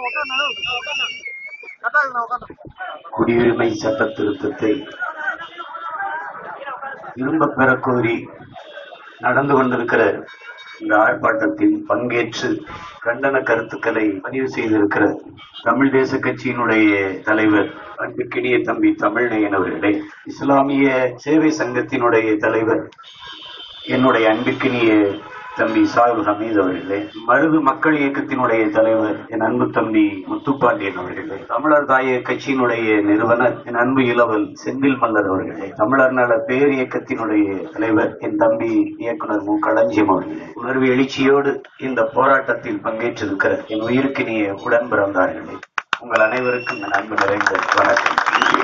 குடியுரிமை சட்ட திருத்தத்தை திரும்ப பெறக் கோரி நடந்து கொண்டிருக்கிற இந்த ஆர்ப்பாட்டத்தில் பங்கேற்று கண்டன கருத்துக்களை பதிவு செய்திருக்கிற தமிழ் தேச கட்சியினுடைய தலைவர் அன்புக்கினிய தம்பி தமிழ்நயன் அவர்களே இஸ்லாமிய சேவை சங்கத்தினுடைய தலைவர் என்னுடைய அன்பிற்கினிய தம்பி சாகுல் ஹமீத் அவர்களே மருது மக்கள் இயக்கத்தினுடைய தலைவர் என் அன்பு தம்பி முத்துப்பாண்டியன் அவர்களே தமிழர் தாய கட்சியினுடைய நிறுவனர் என் அன்பு இளவல் செந்தில் மல்லர் அவர்களே தமிழர் நல பேர் இயக்கத்தினுடைய தலைவர் என் தம்பி இயக்குனர் மு களஞ்சியம் அவர்களே உணர்வு எழுச்சியோடு இந்த போராட்டத்தில் பங்கேற்றிருக்கிற என் உயிருக்கினிய உடன் பிறந்தார்களே உங்கள் அனைவருக்கும் என் அன்பு நிறைந்த வணக்கம்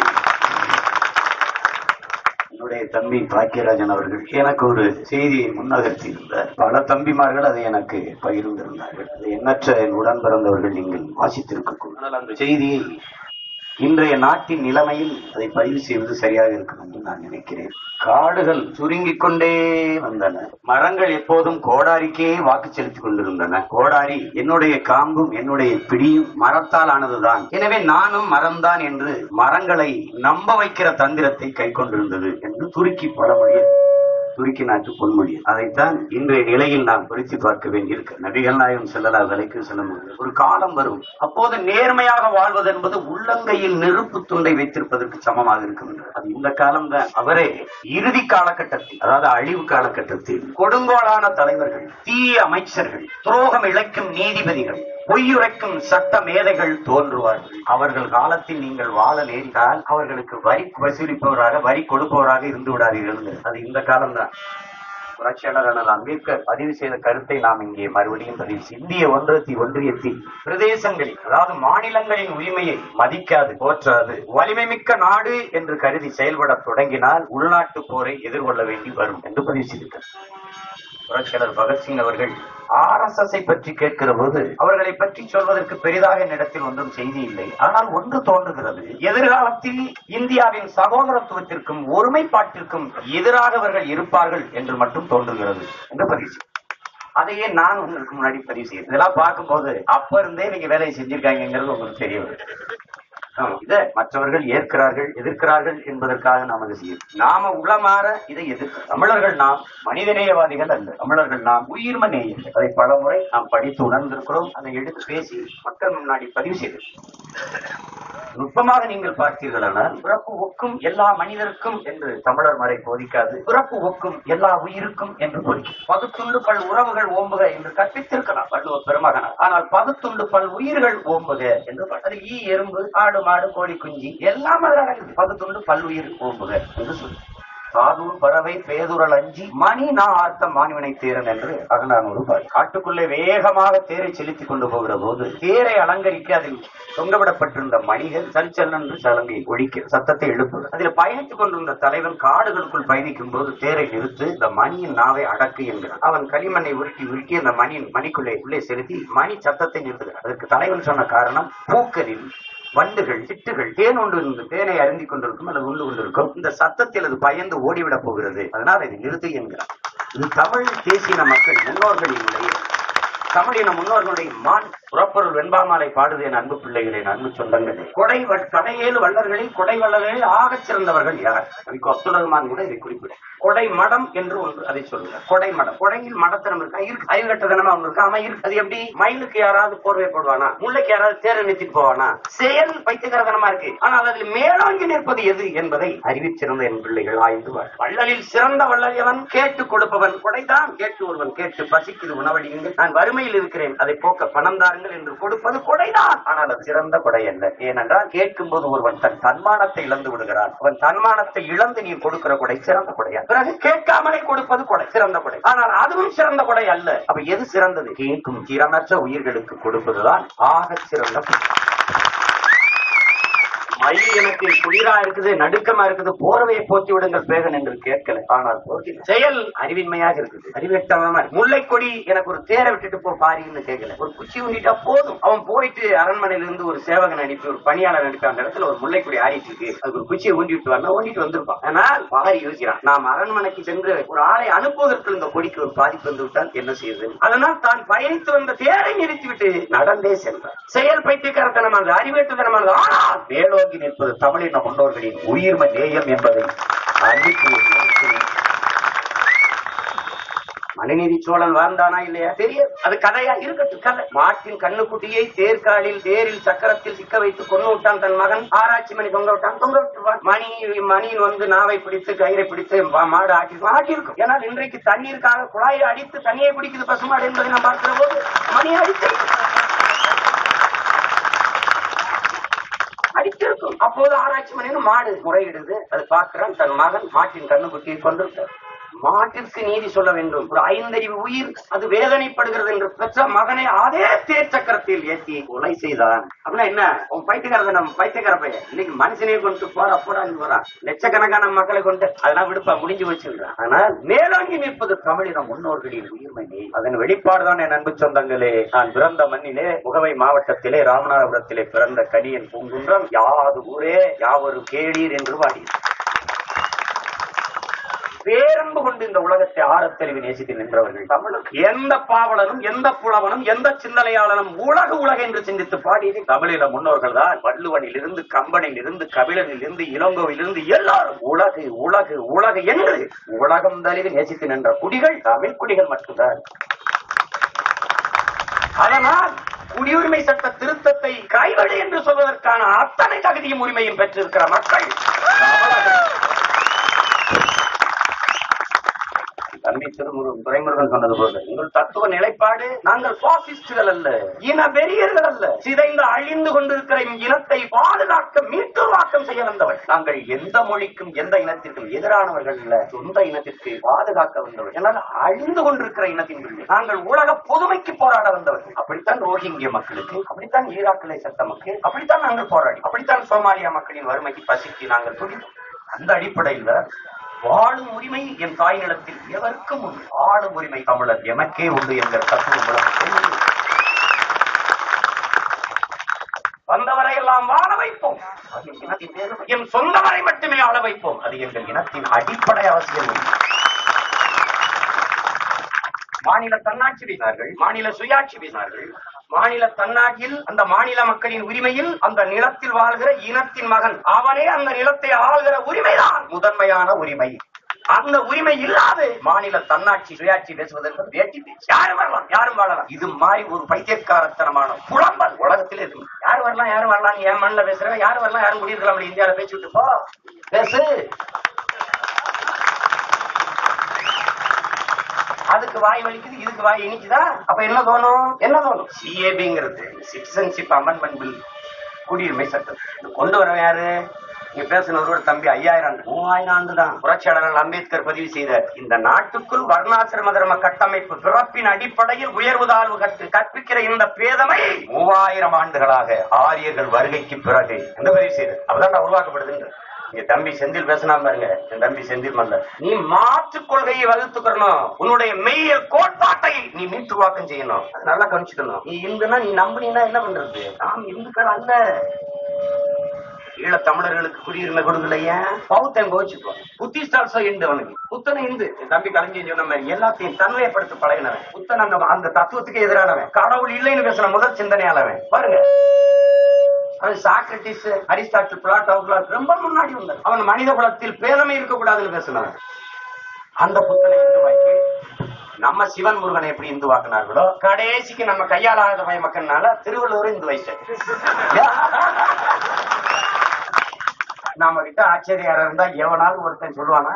என்னுடைய தம்பி பாக்கியராஜன் அவர்கள் எனக்கு ஒரு செய்தியை முன்னகர்த்தியிருந்தார் பல தம்பிமார்கள் அதை எனக்கு பகிர்ந்திருந்தார்கள் அது எண்ணற்ற என் உடன் பிறந்தவர்கள் நீங்கள் வாசித்திருக்கக்கூடும் ஆனால் அந்த செய்தியை இன்றைய நாட்டின் நிலைமையில் அதை பதிவு செய்வது சரியாக இருக்கும் என்று நான் நினைக்கிறேன் காடுகள் சுருங்கிக் கொண்டே வந்தன மரங்கள் எப்போதும் கோடாரிக்கே வாக்கு செலுத்திக் கொண்டிருந்தன கோடாரி என்னுடைய காம்பும் என்னுடைய பிடியும் மரத்தால் ஆனதுதான் எனவே நானும் மரம்தான் என்று மரங்களை நம்ப வைக்கிற தந்திரத்தை கை கொண்டிருந்தது என்று துருக்கி பழமொழியில் துருக்கி நாட்டு பொன்மொழி அதைத்தான் இன்றைய நிலையில் நாம் குறித்து பார்க்க வேண்டியிருக்கு நபிகள் நாயகம் செல்லலா விலைக்கு செல்லும் ஒரு காலம் வரும் அப்போது நேர்மையாக வாழ்வது என்பது உள்ளங்கையில் நெருப்பு துண்டை வைத்திருப்பதற்கு சமமாக இருக்கும் என்று. அது இந்த காலம்தான் அவரே இறுதி காலகட்டத்தில் அதாவது அழிவு காலகட்டத்தில் கொடுங்கோலான தலைவர்கள் தீய அமைச்சர்கள் துரோகம் இழைக்கும் நீதிபதிகள் பொய்யுரைக்கும் சட்ட மேதைகள் தோன்றுவார்கள் அவர்கள் காலத்தில் நீங்கள் வாழ நேர்ந்தால் அவர்களுக்கு வரி வசூலிப்பவராக வரி கொடுப்பவராக இருந்து விடாதீர்கள் அது இந்த காலம்தான் புரட்சியாளர் அம்பேத்கர் பதிவு செய்த கருத்தை நாம் இங்கே மறுபடியும் பதிவு செய்ய இந்திய ஒன்றத்தி ஒன்றியத்தில் பிரதேசங்களில் அதாவது மாநிலங்களின் உரிமையை மதிக்காது போற்றாது வலிமை மிக்க நாடு என்று கருதி செயல்பட தொடங்கினால் உள்நாட்டு போரை எதிர்கொள்ள வேண்டி வரும் என்று பதிவு செய்திருக்கிறார் புரட்சியாளர் பகத்சிங் அவர்கள் ஆர் எஸ் எஸ் பற்றி கேட்கிற போது அவர்களை பற்றி சொல்வதற்கு பெரிதாக என்னிடத்தில் ஒன்றும் செய்தி இல்லை ஆனால் ஒன்று தோன்றுகிறது எதிர்காலத்தில் இந்தியாவின் சகோதரத்துவத்திற்கும் ஒருமைப்பாட்டிற்கும் எதிராக அவர்கள் இருப்பார்கள் என்று மட்டும் தோன்றுகிறது என்று பதிவு செய்தார். அதையே நான் உங்களுக்கு முன்னாடி பதிவு செய்யுது இதெல்லாம் பார்க்கும்போது அப்ப இருந்தே நீங்க வேலையை செஞ்சிருக்காங்கிறது உங்களுக்கு தெரிய வருது ஆமா, இதை மற்றவர்கள் ஏற்கிறார்கள் எதிர்க்கிறார்கள் என்பதற்காக நாம் அதை செய்யும் நாம உளமாற இதை எதிர்க்க தமிழர்கள் நாம் மனிதநேயவாதிகள் அல்ல தமிழர்கள் நாம் உயிர்ம நேயர்கள் அதை பலமுறை நாம் படித்து உணர்ந்திருக்கிறோம் அதை எடுத்து பேசி மக்கள் முன்னாடி பதிவு செய்திருக்கிறோம் நுட்பமாக நீங்கள் பார்த்தீர்களானால் பிறப்பு ஒக்கும் எல்லா மனிதருக்கும் என்று தமிழர் மறை போதிக்காது பிறப்பு ஒக்கும் எல்லா உயிருக்கும் என்று போதிக்கும் பகுத்துண்டு பல் உறவுகள் ஓம்புக என்று கற்பித்திருக்கலாம் வள்ளுவ பெருமகனார் ஆனால் பகுத்துண்டு பல் உயிர்கள் ஓம்புக என்று பாட்டு. அது ஈ எறும்பு ஆடு மாடு கோழி குஞ்சு எல்லாம் அதில் அடங்குது பகுத்துண்டு பல் உயிர் ஓம்புக என்று சொல்லி சாதூர் பறவை பேதுரல் அஞ்சி மணி நான் ஆர்த்தம் மாணிவனை தேரன் என்று அகநானூறு பாடு காட்டுக்குள்ளே வேகமாக தேரை செலுத்திக் கொண்டு போகிற போது தேரை அலங்கரிக்க அதில் தொங்கவிடப்பட்டிருந்த மணிகள் சல்சல் என்று சலங்கை ஒழிக்க சத்தத்தை எழுப்பு அதில் பயணித்துக் கொண்டிருந்த தலைவன் காடுகளுக்குள் பயணிக்கும் போது தேரை நிறுத்து இந்த மணியின் நாவை அடக்கு என்கிறான் அவன் களிமண்ணை உருட்டி உருட்டி அந்த மணியின் மணிக்குள்ளே உள்ளே செலுத்தி மணி சத்தத்தை நிறுத்துகிறான் அதற்கு தலைவன் சொன்ன காரணம் பூக்களில் வண்டுகள் சிட்டுகள் தேன் உண்டு இருந்து தேனை அருந்திக் கொண்டிருக்கும் அல்லது உண்டு கொண்டிருக்கும் இந்த சத்தத்தில் அது பயந்து ஓடிவிடப் போகிறது அதனால் இதை நிறுத்து என்கிறார் இது தமிழ் தேசிய மக்கள் முன்னோர்களினுடைய தமிழின முன்னோர்களுடைய மான் புறப்பொருள் வெண்பாமாலை பாடுது என் அன்பு பிள்ளைகளே என் அன்பு சொந்தங்களே கொடை வ- கடையேழு வள்ளர்களில் கொடை வள்ளர்களில் ஆகச் சிறந்தவர்கள் யார் அதுக்கு அப்துல் ரஹ்மான் கூட இதை குறிப்பிட கொடை மடம் என்று ஒன்று அதை சொல்லுங்க கொடை மடம் கொடையில் மடத்தனம் இருக்கா இருக்கு அறிவு கட்டதனமா ஒன்று இருக்கா ஆமா இருக்கு அது எப்படி மயிலுக்கு யாராவது போர்வை போடுவானா முல்லைக்கு யாராவது தேர நிறுத்திட்டு போவானா செயல் பைத்தியகரதனமா இருக்கு ஆனால் அதில் மேலோங்கி நிற்பது எது என்பதை அறிவிச்சிருந்த என் பிள்ளைகள் ஆய்ந்து பார். வள்ளலில் சிறந்த வள்ளல் எவன் கேட்டு கொடுப்பவன் கொடைதான் கேட்டு ஒருவன் கேட்டு பசிக்குது உணவடியுங்கள் நான் வறுமையில் இருக்கிறேன் அதை போக்க பணம் தாருங்கள் என்று கொடுப்பது கொடைதான் ஆனால் அது சிறந்த கொடை அல்ல ஏனென்றால் கேட்கும் போது ஒருவன் தன் தன்மானத்தை இழந்து விடுகிறான் அவன் தன்மானத்தை இழந்து நீ கொடுக்கிற கொடை சிறந்த கொடையா பிறகு கேட்காமலே கொடுப்பது கொடை சிறந்த கொடை ஆனால் அதுவும் சிறந்த கொடை அல்ல அப்ப எது சிறந்தது கேட்கும் திறனற்ற உயிர்களுக்கு கொடுப்பதுதான் ஆக சிறந்த கொடை வயிறு எனக்கு குளிரா இருக்குது நடுக்கமா இருக்குது போர்வையை போத்தி விடுங்கள் பேகன் என்று கேட்கல ஆனால் போர்த்தினார். செயல் அறிவின்மையாக இருக்குது அறிவெட்டமா இருக்கு. முல்லைக்கொடி எனக்கு ஒரு தேரை விட்டுட்டு போ பாரின்னு கேட்கல ஒரு குச்சி ஊண்டிட்டா போதும் அவன் போயிட்டு அரண்மனையில இருந்து ஒரு சேவகன் அனுப்பி ஒரு பணியாளர் அனுப்பி அந்த இடத்துல ஒரு முல்லைக்கொடி ஆடிட்டு இருக்கு அதுக்கு ஒரு குச்சியை ஊண்டி விட்டு வரணும் ஊண்டிட்டு வந்திருப்பான் ஆனால் பாரி யோசிக்கிறான் நாம் அரண்மனைக்கு சென்று ஒரு ஆளை அனுப்புவதற்கு இந்த கொடிக்கு ஒரு பாதிப்பு வந்து விட்டால் என்ன செய்யுது அதனால் தான் பயணித்து வந்த தேரை நிறுத்திவிட்டு நடந்தே சென்றார் செயல் பைத்தியக்காரத்தனமானது அறிவேட்டுத்தனமானது ஆனால் மேலோங்கி நிற்பது தமிழின முன்னோர்களின் உயிர்ம நேயம் என்பதை அறிவித்து மனுநீதி சோழன் வாழ்ந்தானா இல்லையா தெரியாது அது கதையா இருக்கட்டும் கதை மாட்டின் கண்ணுக்குட்டியை தேர்காலில் தேரில் சக்கரத்தில் சிக்க வைத்து கொண்டு விட்டான் தன் மகன் ஆராய்ச்சி மணி தொங்க விட்டான் தொங்க விட்டுருவான் மணி மணியின் வந்து நாவை பிடித்து கயிறை பிடித்து மா- மாடு ஆட்டி ஆட்டி இருக்கும் ஏன்னால் இன்றைக்கு தண்ணீருக்காக குழாயை அடித்து தண்ணியை பிடிக்குது பசுமாடு என்பதை நாம் பார்க்கிற போது மணி அடித்து அடித்திருக்கும் அப்போது ஆராய்ச்சி மணின்னு மாடு முறையிடுது அது பார்க்கிறான் தன் மகன் மாட்டின் கண்ணுக்குட்டியை கொண்டிருக்கார் மாட்டிற்கு நீதி சொல்ல வேண்டும் ஒரு ஐந்தறிவு உயிர் அது வேதனைப்படுகிறது என்று பெற்ற மகனை அதே தேர் சக்கரத்தில் ஏற்றி கொலை செய்தான் அப்படின்னா என்ன உன் பைத்தியக்காரத நம்ம பைத்தியக்கார பையன் இன்னைக்கு மனுஷனையே கொண்டு போற போறான்னு போறான் லட்சக்கணக்கான மக்களை கொண்டு அதெல்லாம் விடுப்பா முடிஞ்சு வச்சுக்கிறான் ஆனால் மேலோங்கி நிற்பது தமிழின முன்னோர்களின் உயிர்மை அதன் வெளிப்பாடுதான் என் அன்பு சொந்தங்களே நான் பிறந்த மண்ணிலே முகவை மாவட்டத்திலே ராமநாதபுரத்திலே பிறந்த கனியன் பூங்குன்றம் யாது ஊரே யாவரும் கேளீர் என்று வாடி பேரன்பு கொண்டு இந்த உலகத்தை ஆரத்தெளிவு நேசித்து நின்றவர்கள் தமிழுக்கு எந்த பாவலனும் எந்த புலவனும் எந்த சிந்தனையாளனும் உலக உலக என்று சிந்தித்து பாடியது தமிழில முன்னோர்கள் தான் வள்ளுவனில் இருந்து கம்பனில் இருந்து கபிலனில் இருந்து இளங்கோவில் இருந்து எல்லாரும் உலகு உலகு உலகு என்று உலகம் தழுவி நேசித்து நின்ற குடிகள் தமிழ் குடிகள் மட்டும்தான் அதனால் குடியுரிமை சட்ட திருத்தத்தை கைவழி என்று சொல்வதற்கான அத்தனை தகுதியும் உரிமையும் பெற்றிருக்கிற மக்கள் தமிழர்கள். தம்பி திருமுருகன் துரைமுருகன் சொன்னது போல எங்கள் தத்துவ நிலைப்பாடு நாங்கள் பாசிஸ்டுகள் அல்ல இன வெறியர்கள் அல்ல சிதைந்து அழிந்து கொண்டிருக்கிற இனத்தை பாதுகாக்க மீட்டுருவாக்கம் செய்ய வந்தவர் நாங்கள் எந்த மொழிக்கும் எந்த இனத்திற்கும் எதிரானவர்கள் அல்ல சொந்த இனத்திற்கு பாதுகாக்க வந்தவர் என்னால் அழிந்து கொண்டிருக்கிற இனத்தின் பிள்ளை. நாங்கள் உலக பொதுமைக்கு போராட வந்தவர்கள் அப்படித்தான் ரோஹிங்கிய மக்களுக்கு அப்படித்தான் ஈராக்கிலே செத்த மக்கள் அப்படித்தான் நாங்கள் போராடி அப்படித்தான் சோமாலியா மக்களின் வறுமைக்கு பசிக்கு நாங்கள் துடித்தோம் அந்த அடிப்படையில் வாழும் உரிமை என் தாய் நிலத்தில் எவருக்கும் உண்டு ஆளும் உரிமை தமிழர் எமக்கே உண்டு என்கிற தத்துவம் உலகத்தில் உண்டு. வந்தவரை எல்லாம் வாழ வைப்போம் அது என் இனத்தின் பெருமை. என் சொந்தவரை மட்டுமே ஆள வைப்போம் அது எங்கள் இனத்தின் அடிப்படை அவசியம் உண்டு. மாநில தன்னாட்சி வீசினார்கள் மாநில சுயாட்சி வீசினார்கள் மாநில தன்னாட்சியில் அந்த மாநில மக்களின் உரிமையில் அந்த நிலத்தில் வாழ்கிற இனத்தின் மகன் அவனே அந்த நிலத்தை ஆள்கிற உரிமைதான் முதன்மையான உரிமை அந்த உரிமை இல்லாது மாநில தன்னாட்சி சுயாட்சி பேசுவது என்பது வேட்டி பேச்சு. யாரும் வரலாம் யாரும் வாழலாம் இது மாதிரி ஒரு பைத்தியக்காரத்தனமான புலம்பல் உலகத்திலே இருக்கு யார் வரலாம் யாரும் வரலாம் நீ என் மண்ணில் பேசுறவன் யார் வரலாம் யாரும் குடியிருக்கலாம் இந்தியாவில பேச்சு விட்டு போ பேசு அதுக்கு வாய் வலிக்குது இதுக்கு வாய் இனிக்குதா அப்ப என்ன தோணும் என்ன தோணும் சிஏபிங்கிறது சிட்டிசன்ஷிப் அமெண்ட்மெண்ட் பில் குடியுரிமை சட்டம் இது கொண்டு வரவன் யாரு நீங்க பேசினவரோட தம்பி ஐயாயிரம் ஆண்டு மூவாயிரம் ஆண்டு தான் புரட்சியாளர் அம்பேத்கர் பதிவு செய்த இந்த நாட்டுக்குள் வர்ணாசிரம தர்ம கட்டமைப்பு பிறப்பின் அடிப்படையில் உயர்வு தாழ்வு கற்று கற்பிக்கிற இந்த பேதமை மூவாயிரம் ஆண்டுகளாக ஆரியர்கள் வருகைக்கு பிறகு இந்த பதிவு செய்தது அப்பதான் உருவாக்கப்படுதுன்ற இங்க தம்பி செந்தில் பேசினா பாருங்க என் தம்பி செந்தில் மல்ல நீ மாற்றுக் கொள்கையை வகுத்துக்கணும் உன்னுடைய மெய்யல் கோட்பாட்டை நீ மீட்டுருவாக்கம் செய்யணும் அது நல்லா கவனிச்சுக்கணும் நீ இந்துனா நீ நம்புனீங்கன்னா என்ன பண்றது நாம் இந்துக்கள் அல்ல ஈழ தமிழர்களுக்கு குடியுரிமை கொடுக்கலையா பௌத்தன் கோச்சுக்கோ புத்திஸ்ட் ஆல்சோ இந்து அவனுக்கு புத்தனை இந்து என் தம்பி கலைஞர் சொன்ன மாதிரி எல்லாத்தையும் தன்மையப்படுத்த பழகினவன் புத்தன் அந்த அந்த தத்துவத்துக்கு எதிரானவன் கடவுள் இல்லைன்னு பேசின முதல் சிந்தனையாளவன் பாருங்க அது சாக்ரட்டிஸ் அரிஸ்டாட்டில் பிளாட்டோ பிளாட் ரொம்ப முன்னாடி வந்தார் அவன் மனித குலத்தில் பேதமை இருக்கக்கூடாதுன்னு பேசினவன் அந்த புத்தனை இந்துவாக்கி நம்ம சிவன் முருகனை எப்படி இந்துவாக்குனார்களோ கடைசிக்கு நம்ம கையாளாத பய மக்கள்னால திருவள்ளுவர் இந்து வயசு நாம கிட்ட ஆச்சரியாரா இருந்தா எவனாலும் ஒருத்தன் சொல்லுவானா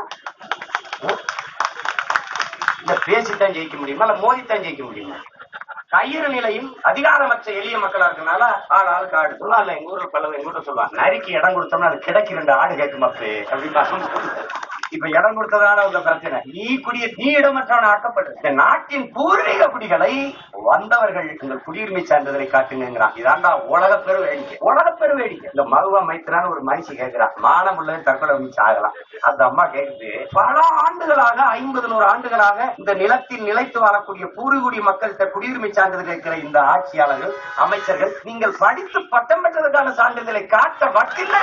இந்த பேசித்தான் ஜெயிக்க முடியுமா இல்ல மோதித்தான் ஜெயிக்க முடியுமா கயிறு நிலையில் அதிகாரமற்ற எளிய மக்களா இருக்கனால ஆள் ஆளுக்கு ஆடு சொன்னா இல்ல எங்க ஊர்ல பல எங்க ஊர்ல சொல்லுவாங்க நரிக்கு இடம் கொடுத்தோம்னா அது கிடைக்கு ரெண்டு ஆடு கேட்கும் அப்பே அப்படின்னு இப்ப இடம் கொடுத்ததால உங்க பிரச்சனை நீ குடிய நீ இடமற்றவன் ஆக்கப்படுது இந்த நாட்டின் பூர்வீக குடிகளை வந்தவர்கள் உங்கள் குடியுரிமை சான்றிதழை காட்டுங்கிறான் இதாண்டா உலக பெரு வேடிக்கை உலக பெரு வேடிக்கை இந்த மகுவா மைத்திரான ஒரு மனுஷி கேட்கிறான் மானம் உள்ளது தற்கொலை வச்சு ஆகலாம் அந்த அம்மா கேக்குது பல ஆண்டுகளாக ஐம்பது நூறு ஆண்டுகளாக இந்த நிலத்தில் நிலைத்து வாழக்கூடிய பூர்வீகுடி மக்கள்கிட்ட குடியுரிமை சான்றிதழ் கேட்கிற இந்த ஆட்சியாளர்கள் அமைச்சர்கள் நீங்கள் படித்து பட்டம் பெற்றதற்கான சான்றிதழை காட்ட வக்கில்லை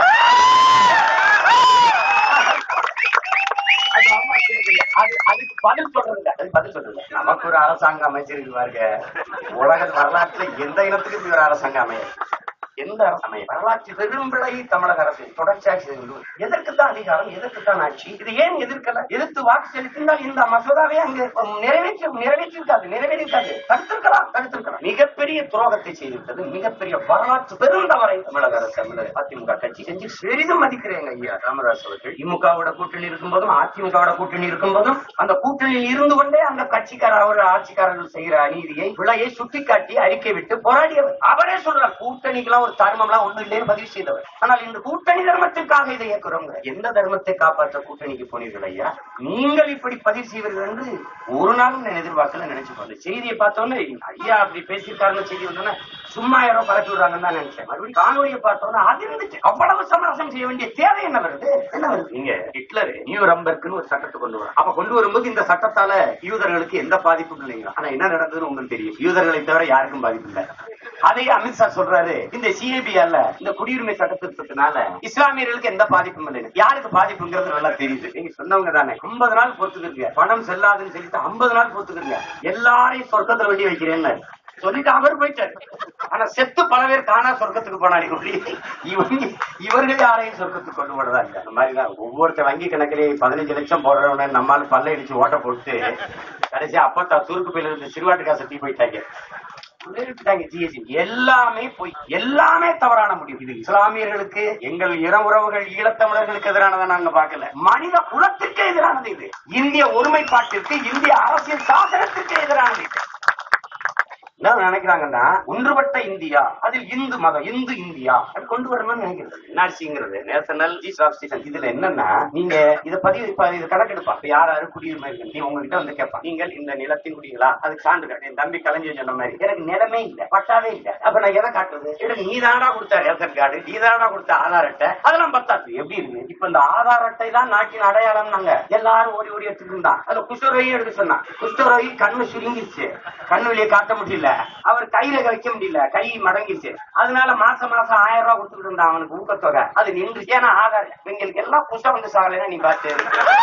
அது அம்மா கேக்குது. அது அதுக்கு பதில் சொல்றது அது பதில் சொல்றது நமக்கு ஒரு அரசாங்க அமைச்சருக்கு பாருங்க உலக வரலாற்றுல எந்த இனத்துக்கு இப்படி ஒரு அரசாங்க அமையும் எந்த அரசு அமையும் வரலாற்று பெரும்பிழை தமிழக அரசு தொடர்ச்சியாக செய்து கொண்டு வருகிறது. எதற்குத்தான் அதிகாரம் எதற்குத்தான் ஆட்சி இது ஏன் எதிர்க்கல எதிர்த்து வாக்கு செலுத்தினால் இந்த மசோதாவை அங்கு நிறைவேற்றி நிறைவேற்றிருக்காது நிறைவேறியிருக்காது தடுத்திருக்கலாம் தடுத்திருக்கலாம் மிகப்பெரிய துரோகத்தை செய்திருக்கிறது மிகப்பெரிய வரலாற்று பெருந்தவரை தமிழக அரசு தமிழக அதிமுக கட்சி செஞ்சு பெரிதும் மதிக்கிறேங்க ஐயா ராமதாஸ் அவர்கள் திமுகவோட கூட்டணி இருக்கும்போதும் அதிமுகவோட கூட்டணி இருக்கும்போதும் அந்த கூட்டணியில் இருந்து கொண்டே அந்த கட்சிக்கார அவர் ஆட்சிக்காரர்கள் செய்கிற அநீதியை விலையை சுட்டிக்காட்டி அறிக்கை விட்டு போராடியவர் அவரே சொல்றார் கூட்டணிக்கெல்லாம் ஒரு தர்மம்லாம் ஒண்ணு இல்லைன்னு பதிவு செய்தவர் ஆனால் இந்த கூட்டணி தர்மத்திற்காக இதை இயக்குறோங்க எந்த தர்மத்தை காப்பாற்ற கூட்டணிக்கு போனீர்கள் ஐயா நீங்கள் இப்படி பதிவு செய்வீர்கள் என்று ஒரு நாளும் நான் எதிர்பார்க்கல நினைச்சு பார்த்தேன் செய்தியை பார்த்தோன்னே ஐயா அப்படி பேசியிருக்காருன்னு செய்தி வந்தோன்னே சும்மா யாரோ பரப்பி விடுறாங்கன்னு தான் நினைச்சேன் மறுபடியும் காணொலியை பார்த்தோன்னா அது இருந்துச்சு அவ்வளவு சமரசம் செய்ய வேண்டிய தேவை என்ன வருது என்ன வருது நீங்க ஹிட்லர் நியூ ரம்பர்க்குன்னு ஒரு சட்டத்தை கொண்டு வர அப்ப கொண்டு வரும்போது இந்த சட்டத்தால யூதர்களுக்கு எந்த பாதிப்பும் இல்லைங்களா ஆனா என்ன நடந்ததுன்னு உங்களுக்கு தெரியும் யூதர்களை தவிர யாருக்கும் பாதிப்பு இல்லை அதையே அமித்ஷா சொல்றாரு இந்த சிஏபிஆர்ல இந்த குடியுரிமை சட்ட திருத்தத்தினால இஸ்லாமியர்களுக்கு எந்த பாதிப்பும் இல்லை யாருக்கு பாதிப்புங்கிறது நல்லா தெரியுது நீங்க சொன்னவங்க தானே ஐம்பது நாள் பொறுத்துக்கிறீங்க பணம் செல்லாதுன்னு சொல்லிட்டு ஐம்பது நாள் பொறுத்துக்கிறீங்க எல்லாரையும் சொர்க்கத்துல வேண்டி வைக்கிறேன்னு சொல்லிட்டு அவர் போயிட்டாரு ஆனா செத்து பல பேர் காணா சொர்க்கத்துக்கு போனாரு ஒழிய இவங்க இவர்கள் யாரையும் சொர்க்கத்துக்கு கொண்டு போறதா இல்ல அந்த மாதிரிதான் ஒவ்வொருத்த வங்கி கணக்கிலே பதினஞ்சு லட்சம் போடுறவன நம்மால பல்ல இடிச்சு ஓட்ட போட்டு கடைசி அப்பத்தா சுருக்கு பையில இருந்து சிறுவாட்டு காசை தீ போயிட்டாங்க விட்டாங்க GST. எல்லாமே போய் எல்லாமே தவறான முடிவு இது இஸ்லாமியர்களுக்கு எங்கள் இன உறவுகள் ஈழத்தமிழர்களுக்கு எதிரானதை நாங்க பார்க்கல மனித குலத்திற்கு எதிரானது இது இந்திய ஒருமைப்பாட்டிற்கு இந்திய அரசியல் சாசனத்திற்கு எதிரானது இது என்ன நினைக்கிறாங்கன்னா ஒன்றுபட்ட இந்தியா அதில் இந்து மதம் இந்து இந்தியா அது கொண்டு வரணும்னு நினைக்கிறது என்ஆர்சிங்கிறது நேஷனல் ஆப்ஸ்டிஷன் இதுல என்னன்னா நீங்க இத பதிவு இப்ப இது கணக்கெடுப்பா இப்ப யார் யாரு குடியுரிமை இருக்கு நீ உங்ககிட்ட வந்து கேட்பா நீங்கள் இந்த நிலத்தின் குடிகளா அதுக்கு சான்று காட்டு. என் தம்பி கலைஞர் சொன்ன மாதிரி எனக்கு நிலமே இல்ல பட்டாவே இல்ல அப்ப நான் எதை காட்டுறது எனக்கு நீ தானா கொடுத்த ரேஷன் கார்டு நீ தானா கொடுத்த ஆதார் அட்டை அதெல்லாம் பத்தாது எப்படி இருக்கு இப்ப இந்த ஆதார் அட்டை தான் நாட்டின் அடையாளம் நாங்க எல்லாரும் ஓடி ஓடி எடுத்துட்டு இருந்தான் அதுல குஷ்டரோகியும் எடுக்க சொன்னான் குஷ்டரோகி கண்ணு சுருங்கிருச்சு கண்ணு வெளியே காட்ட முடியல அவர் கையில வைக்க முடியல கை மடங்கிருச்சு அதனால மாசம் மாசம் ஆயிரம் ரூபாய் கொடுத்துட்டு இருந்தான் அவனுக்கு ஊக்கத்தொகை அது நின்று ஏன்னா ஆதார் எங்களுக்கு எல்லாம் குஷ்டம் வந்து சாகலைன்னா நீ பார்த்து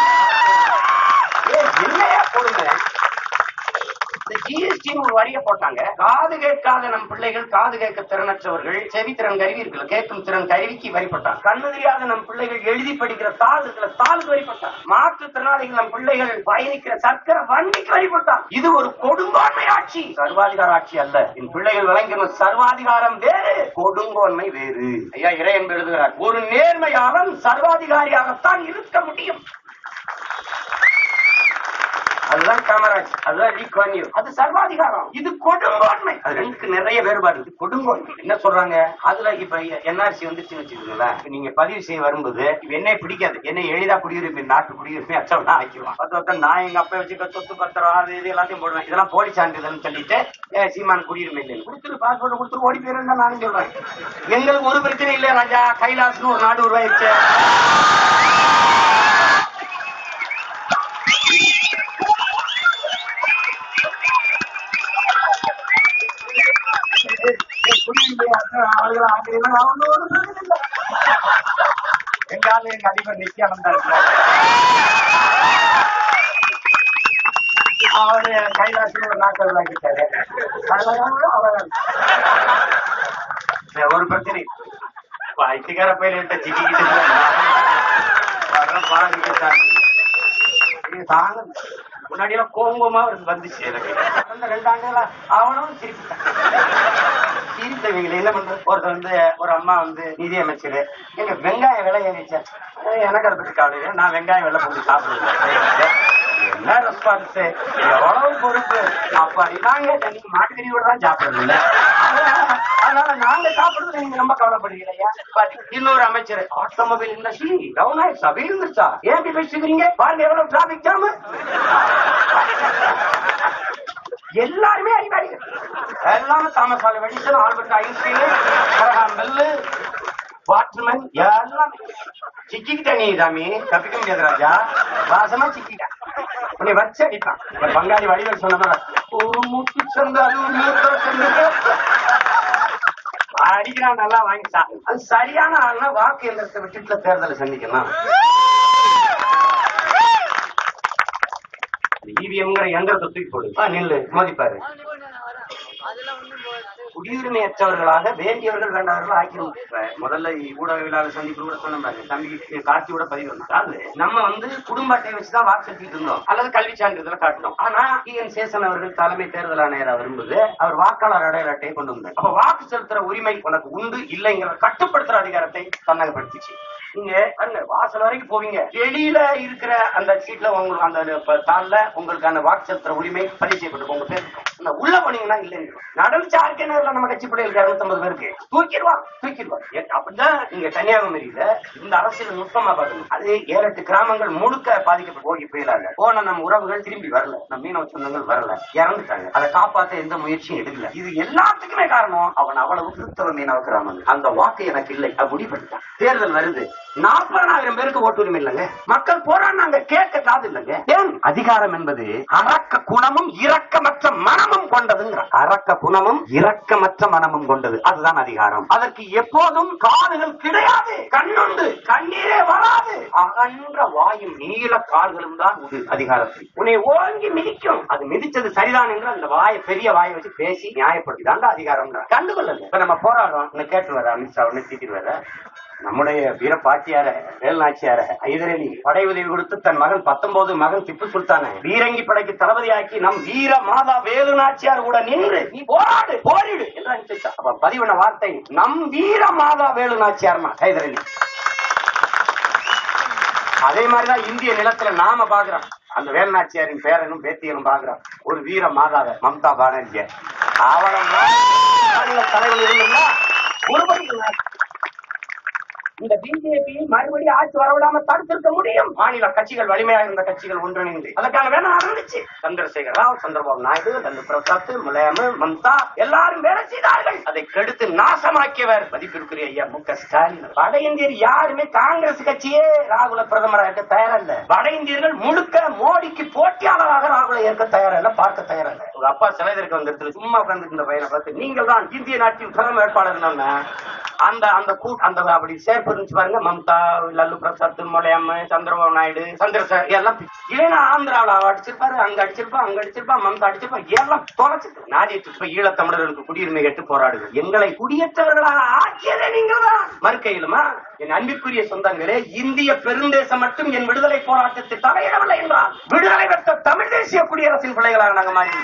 ஏய், என்னையா கொடுங்க இந்த ஜிஎஸ்டி ஒரு வரிய போட்டாங்க காது கேட்காத நம் பிள்ளைகள் காது கேட்க திறனற்றவர்கள் செவித்திறன் கருவி இருக்குல்ல கேட்கும் திறன் கருவிக்கு வரி போட்டாங்க கண்ணு தெரியாத நம் பிள்ளைகள் எழுதி படிக்கிற தாள் இருக்குல்ல தாளுக்கு வரி போட்டாங்க மாற்றுத்திறனாளிகள் நம் பிள்ளைகள் பயணிக்கிற சர்க்கரை வண்டிக்கு வரி போட்டாங்க இது ஒரு கொடுங்கோன்மை ஆட்சி சர்வாதிகார ஆட்சி அல்ல என் பிள்ளைகள் வழங்கின சர்வாதிகாரம் வேறு கொடுங்கோன்மை வேறு ஐயா இறை என்று எழுதுகிறார் ஒரு நேர்மையாளன் சர்வாதிகாரியாகத்தான் இருக்க முடியும் அதுதான் காமராஜ் அதுதான் லீ குவான் யூ. அது சர்வாதிகாரம் இது கொடுங்கோன்மை அது ரெண்டுக்கு நிறைய வேறுபாடு இருக்கு கொடுங்கோன்மை என்ன சொல்றாங்க அதுல இப்ப என்ஆர்சி வந்துச்சுன்னு வச்சுக்கோங்களேன் இப்ப நீங்க பதிவு செய்ய வரும்போது இப்ப என்னை பிடிக்காது என்னை எளிதா குடியுரிமை நாட்டு குடியுரிமை அச்சவனா ஆக்கிடுவான் பத்து வருஷம் நான் எங்க அப்பா வச்சுக்க சொத்து பத்திரம் அது இது எல்லாத்தையும் போடுவேன் இதெல்லாம் போலி சான்றிதழ்னு சொல்லிட்டு ஏ, சீமான் குடியுரிமை இல்லை கொடுத்துரு பாஸ்போர்ட் கொடுத்துரு ஓடி போயிருந்தா நானும் சொல்றேன் எங்களுக்கு ஒரு பிரச்சனை இல்லை ராஜா கைலாஸ்னு ஒரு நாடு உருவாயிருச்சு அவர்கள் ஆங்கிலம் அவனோட எங்க ஆளு எங்க அதிபர் நித்யானந்தா இருக்கிறார் அவரு கைலாசில் ஒரு நாட்கள் வாங்கிட்டாரு அதனால அவர் ஒரு பிரச்சனை பைத்தியக்கார பயில சிக்கிக்கிட்டு தாங்க முன்னாடி எல்லாம் கோங்கமா வந்துச்சு எனக்கு கடந்த ரெண்டு ஆண்டுகளா அவனும் சிரிப்பிட்டான் சிரித்தவங்களை என்ன பண்றது ஒருத்தர் வந்து ஒரு அம்மா வந்து நிதி அமைச்சர் எங்க வெங்காய விலை ஏறிச்சா எனக்கு அதை பத்தி கவலை இல்லை. நான் வெங்காயம் விலை போட்டு சாப்பிடுவேன் என்ன ரெஸ்பான்ஸ் எவ்வளவு பொறுப்பு அப்ப அடப்பாடி நாங்க தண்ணிக்கு மாட்டுக்கறியோட தான் சாப்பிடுறது இல்ல அதனால நாங்க சாப்பிடுறது நீங்க ரொம்ப கவலைப்படுறீங்களா இன்னொரு அமைச்சர் ஆட்டோமொபைல் இண்டஸ்ட்ரி டவுன் ஆயிடுச்சா வீழ்ந்துருச்சா ஏன் இப்படி பேசிக்கிறீங்க பாருங்க எவ்வளவு டிராபிக் ஜாம் எல்லாருமே அறிவாளிகள் எல்லாமே Thomas Alva Edison Albert Einstein Graham Bell வாட்மன் எல்லாம் சிக்கிக்கிட்ட நீ சாமி தப்பிக்க முடியாது ராஜா வாசமா சிக்கிட்ட உன்னை வச்சு அடிப்பான் இந்த பங்காளி வடிவேல் சொன்ன மாதிரி ஒரு மூச்சு சந்தாலும் இன்னொருத்தர சந்தது. அடிக்கிறான் நல்லா வாங்கிட்டா அது சரியான ஆள்னா வாக்கு எந்திரத்தை விட்டுட்டுல தேர்தலை சந்திக்கணும் இவிஎம்ங்கிற எந்திரத்தை தூக்கி போடு ஆ, நில்லு மோதிப்பாரு குடியுரிமையற்றவர்களாக வேண்டியவர்கள் வேண்டாதவர்கள் ஆக்கிரும் இப்ப முதல்ல ஊடகவியலாளர் சந்திப்பு கூட சொன்ன பாருங்க தம்பி காட்சியோட பதிவு வந்தோம். அதாவது நம்ம வந்து குடும்ப அட்டை வச்சுதான் வாக்கு செலுத்திட்டு இருந்தோம் அல்லது கல்வி சான்றிதழ் காட்டணும் ஆனா டி என் சேசன் அவர்கள் தலைமை தேர்தல் ஆணையர் விரும்புது அவர் வாக்காளர் அடையாள அட்டையை கொண்டு வந்தார் அப்ப வாக்கு செலுத்துற உரிமை உனக்கு உண்டு இல்லைங்கிற கட்டுப்படுத்துற அதிகாரத்தை தன்னகப்படுத்திச்சு நீங்க பாருங்க வாசல் வரைக்கும் போவீங்க வெளியில இருக்கிற அந்த சீட்ல உங்களுக்கு அந்த ப- தாள்ல உங்களுக்கான வாக்கு செலுத்துற உரிமை பதிவு செய்யப்பட்டிருக்கும் உங்க பேர் இருக்கும். ஆனா உள்ள போனீங்கன்னா இல்லைங்க நடந்துச்சு ஆர்கேனர்ல நம்ம கட்சி பிள்ளைகளுக்கு இருநூத்தம்பது பேருக்கு தூக்கிடுவான் தூக்கிடுவான் ஏ, அப்படிதான் நீங்க கன்னியாகுமரியில இந்த அரசியல் நுட்பமா பார்க்கணும் அது ஏழு எட்டு கிராமங்கள் முழுக்க பாதிக்கப்பட்டு போகி புயலால போன நம்ம உறவுகள் திரும்பி வரல நம்ம மீனவ சொந்தங்கள் வரல இறந்துட்டாங்க அதை காப்பாத்த எந்த முயற்சியும் எடுக்கல இது எல்லாத்துக்குமே காரணம் அவன் அவ்வளவு கிறிஸ்தவ மீனவ கிராமங்கள் அந்த வாக்கு எனக்கு இல்லை அது முடிவெடுத்தான் தேர்தல் வருது நாற்பதாயிரம் பேருக்கு ஓட்டு உரிமை இல்லைங்க மக்கள் போராடினாங்க கேட்க காது இல்லைங்க ஏன் அதிகாரம் என்பது அரக்க குணமும் இரக்கமற்ற மனமும் கொண்டதுங்கிற அரக்க குணமும் இரக்கமற்ற மனமும் கொண்டது அதுதான் அதிகாரம் அதற்கு எப்போதும் காதுகள் கிடையாது கண்ணுண்டு கண்ணீரே வராது அகன்ற வாயும் நீல கால்களும் தான் உண்டு அதிகாரத்தில் உன்னை ஓங்கி மிதிக்கும் அது மிதிச்சது சரிதான் என்று அந்த வாயை பெரிய வாயை வச்சு பேசி நியாயப்படுத்தி தான் அதிகாரம் கண்டுகொள்ளல இப்ப நம்ம போராடுறோம் இன்னும் கேட்டு வர அமித்ஷா உடனே தீட்டிட்டு வர நம்முடைய வீர பாட்டியார வேல்நாச்சியார ஐதரலி படை உதவி கொடுத்து தன் மகன் பத்தொன்பது மகன் திப்பு சுல்தான வீரங்கி படைக்கு தளபதியாக்கி நம் வீர மாதா வேலு நாச்சியார் கூட நின்று நீ போராடு போரிடு என்று அனுப்பிச்சா அப்ப பதிவன வார்த்தை நம் வீர மாதா வேலு நாச்சியார்மா ஹைதரலி அதே மாதிரிதான் இந்திய நிலத்துல நாம பாக்குறோம் அந்த வேலுநாச்சியாரின் பேரனும் பேத்தியனும் பாக்குறோம் ஒரு வீர மாதாவை மம்தா பானர்ஜி அவளை மாநில தலைவர் இருந்தா ஒருபடி இந்த பிஜேபி மறுபடியும் ஆட்சி வரவிடாம தடுத்திருக்க முடியும் மாநில கட்சிகள் வலிமையாக இருந்த கட்சிகள் ஒன்றிணைந்து அதற்கான வேலை நடந்துச்சு சந்திரசேகர் ராவ் சந்திரபாபு நாயுடு லல்லு பிரசாத் முலாயம மம்தா எல்லாரும் வேலை செய்தார்கள் அதை கெடுத்து நாசமாக்கியவர் மதிப்பிற்குரிய ஐயா மு க ஸ்டாலின் வட இந்தியர் யாருமே காங்கிரஸ் கட்சியே ராகுல பிரதமராக இருக்க தயாரில்ல வட இந்தியர்கள் முழுக்க மோடிக்கு போட்டியாளராக ராகுலை ஏற்க தயாரில்ல பார்க்க தயாரில்ல உங்க அப்பா சிலைதற்கு வந்திருக்கிறது சும்மா உட்கார்ந்து இந்த பையனை பார்த்து நீங்கள் தான் இந்திய நாட்டின் பிரதம வேட்பாளர் அந்த அந்த கூட் அந்த அப்படி சேர்ப்பு இருந்துச்சு பாருங்க மம்தா லல்லு பிரசாத் முலையம்ம சந்திரபாபு நாயுடு சந்திரசேகர் எல்லாம் ஏன்னா ஆந்திராவில் அவ அடிச்சிருப்பாரு அங்க அடிச்சிருப்பா அங்க அடிச்சிருப்பா மம்தா அடிச்சிருப்பா எல்லாம் தொலைச்சிட்டு நாடிட்டு இப்ப ஈழத்தமிழர்களுக்கு குடியுரிமை கேட்டு போராடுது எங்களை குடியேற்றவர்களாக ஆக்கியதே நீங்கள் தான் மறுக்கையிலுமா என் அன்பிற்குரிய சொந்தங்களே இந்திய பெருந்தேசம் மட்டும் என் விடுதலை போராட்டத்தை தலையிடவில்லை என்றால் விடுதலை பெற்ற தமிழ் தேசிய குடியரசின் பிள்ளைகளாக நாங்க மாறி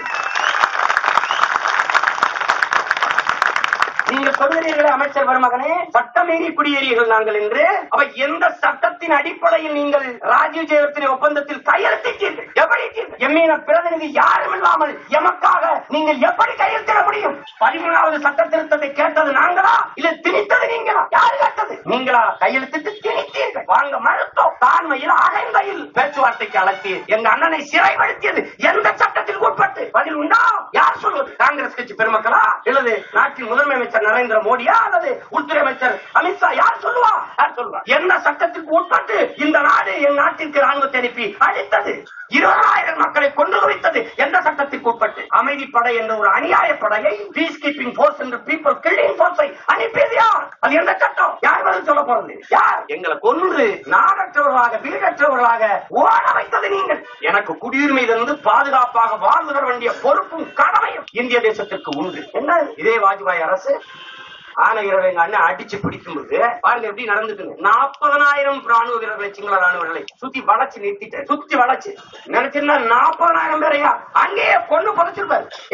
நீங்கள் சொல்கிறீர்களே அமைச்சர் பெருமகனே சட்டமீறி குடியேறியர்கள் நாங்கள் என்று அப்ப எந்த சட்டத்தின் அடிப்படையில் நீங்கள் ராஜீவ் ஜெயலலிதா ஒப்பந்தத்தில் கையெழுத்திட்டீர்கள் எப்படி எம்மீன பிரதிநிதி யாரும் இல்லாமல் எமக்காக நீங்கள் எப்படி கையெழுத்திட முடியும் பதிமூணாவது சட்ட திருத்தத்தை கேட்டது நாங்களா இல்ல திணித்தது நீங்களா யாரு கேட்டது நீங்களா கையெழுத்திட்டு திணித்தீர்கள் வாங்க மறுத்தோம் தாண்மையில் அகந்தையில் பேச்சுவார்த்தைக்கு அழைத்து எங்க அண்ணனை சிறைப்படுத்தியது எந்த சட்டத்தில் உட்பட்டு பதில் உண்டா யார் சொல்வது காங்கிரஸ் கட்சி பெருமக்களா இல்லது நாட்டின் முதன்மை அமைச்சர் நரேந்திர மோடியா அல்லது உள்துறை அமைச்சர் அமித்ஷா யார் சொல்லுவா யார் சொல்லுவா எந்த சட்டத்திற்கு உட்பட்டு இந்த நாடு என் நாட்டிற்கு ராணுவத்தை அனுப்பி அழித்தது இருபதாயிரம் மக்களை கொண்டு குவித்தது எந்த சட்டத்திற்கு உட்பட்டு அமைதி படை என்ற ஒரு அநியாய படையை பீஸ் கீப்பிங் போர்ஸ் என்று பீப்புள் கில்லிங் போர்ஸை அனுப்பியது யார் அது எந்த சட்டம் யார் பதில் சொல்ல போறது யார் எங்களை கொன்று நாடற்றவர்களாக வீடற்றவர்களாக ஓட வைத்தது நீங்கள் எனக்கு குடியுரிமையிலிருந்து பாதுகாப்பாக வாழ்ந்து வர வேண்டிய பொறுப்பும் கடமையும் இந்திய தேசத்திற்கு உண்டு என்ன இதே வாஜ்பாய் அரசு ஆன இரவு எங்க அண்ணன் அடிச்சு பிடிக்கும்போது பாருங்க எப்படி நடந்துக்குங்க நாற்பதனாயிரம் ராணுவ வீரர்களை சிங்கள ராணுவர்களை சுத்தி வளைச்சு நிறுத்திட்டு சுத்தி வளைச்சு நினைச்சிருந்தா நாற்பதனாயிரம் பேரையா அங்கேயே கொண்டு புதைச்சிருப்பாரு என்ன ஆயிருக்கும்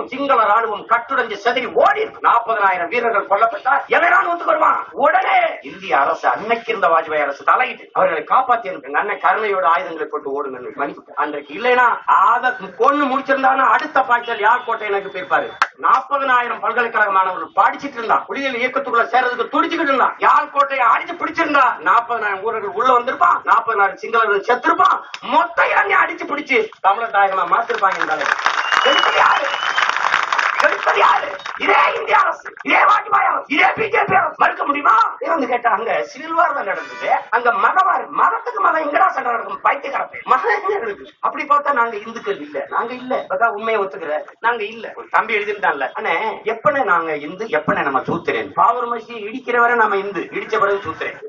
சிங்கள ராணுவம் கட்டுடைஞ்சு செதறி ஓடி நாற்பதனாயிரம் வீரர்கள் கொல்லப்பட்டால் எவன் ராணுவத்துக்கு வருவான் உடனே இந்திய அரசு அன்னைக்கு இருந்த வாஜ்பாய் அரசு தலையிட்டு அவர்களை காப்பாத்தி எங்க அண்ணன் கருணையோட ஆயுதங்களை போட்டு ஓடுங்க மன்னிப்பு அன்றைக்கு இல்லைனா அத கொண்டு முடிச்சிருந்தானா அடுத்த பாய்ச்சல் யார் கோட்டை எனக்கு போயிருப்பாரு நாற்பதனாயிரம் பல்கலைக்கழக மாணவர்கள் படிச்சிட்டு இருந்தான் விடுதலை இயக்கத்துக்குள்ள சேர்றதுக்கு துடிச்சுக்கிட்டு இருந்தான் யாழ் கோட்டையை அடிச்சு பிடிச்சிருந்தா நாற்பதனாயிரம் ஊரர்கள் உள்ள வந்திருப்பான் நாற்பதனாயிரம் சிங்களர்கள் செத்துருப்பான் மொத்த இறங்கி அடிச்சு பிடிச்சு தமிழர் தாயகமா மாத்திருப்பாங்க இந்த அளவுக்கு. எடுத்தது யாரு எடுத்தது யாரு இதே இந்திய அரசு இதே வாஜ்பாய் அரசு இதே பிஜேபி அரசு மறுக்க முடியுமா இவங்க கேட்டா அங்க சில்வார் தான் நடந்தது அங்க மதவார் மதத்துக்கு மதம் எங்கடா சண்டை நடக்கும் பைத்தியக்காரப்பே மதம் எங்க இருக்கு அப்படி பார்த்தா நாங்க இந்துக்கள் இல்ல நாங்க இல்ல அதான் உண்மையை ஒத்துக்கிற நாங்க இல்ல ஒரு தம்பி எழுதிருந்தான்ல அண்ணே எப்பனே நாங்க இந்து எப்பனே நம்ம சூத்திரேன் பாவூர் மசி இடிக்கிற வரை நம்ம இந்து இடிச்ச பிறகு சூத்திரேன்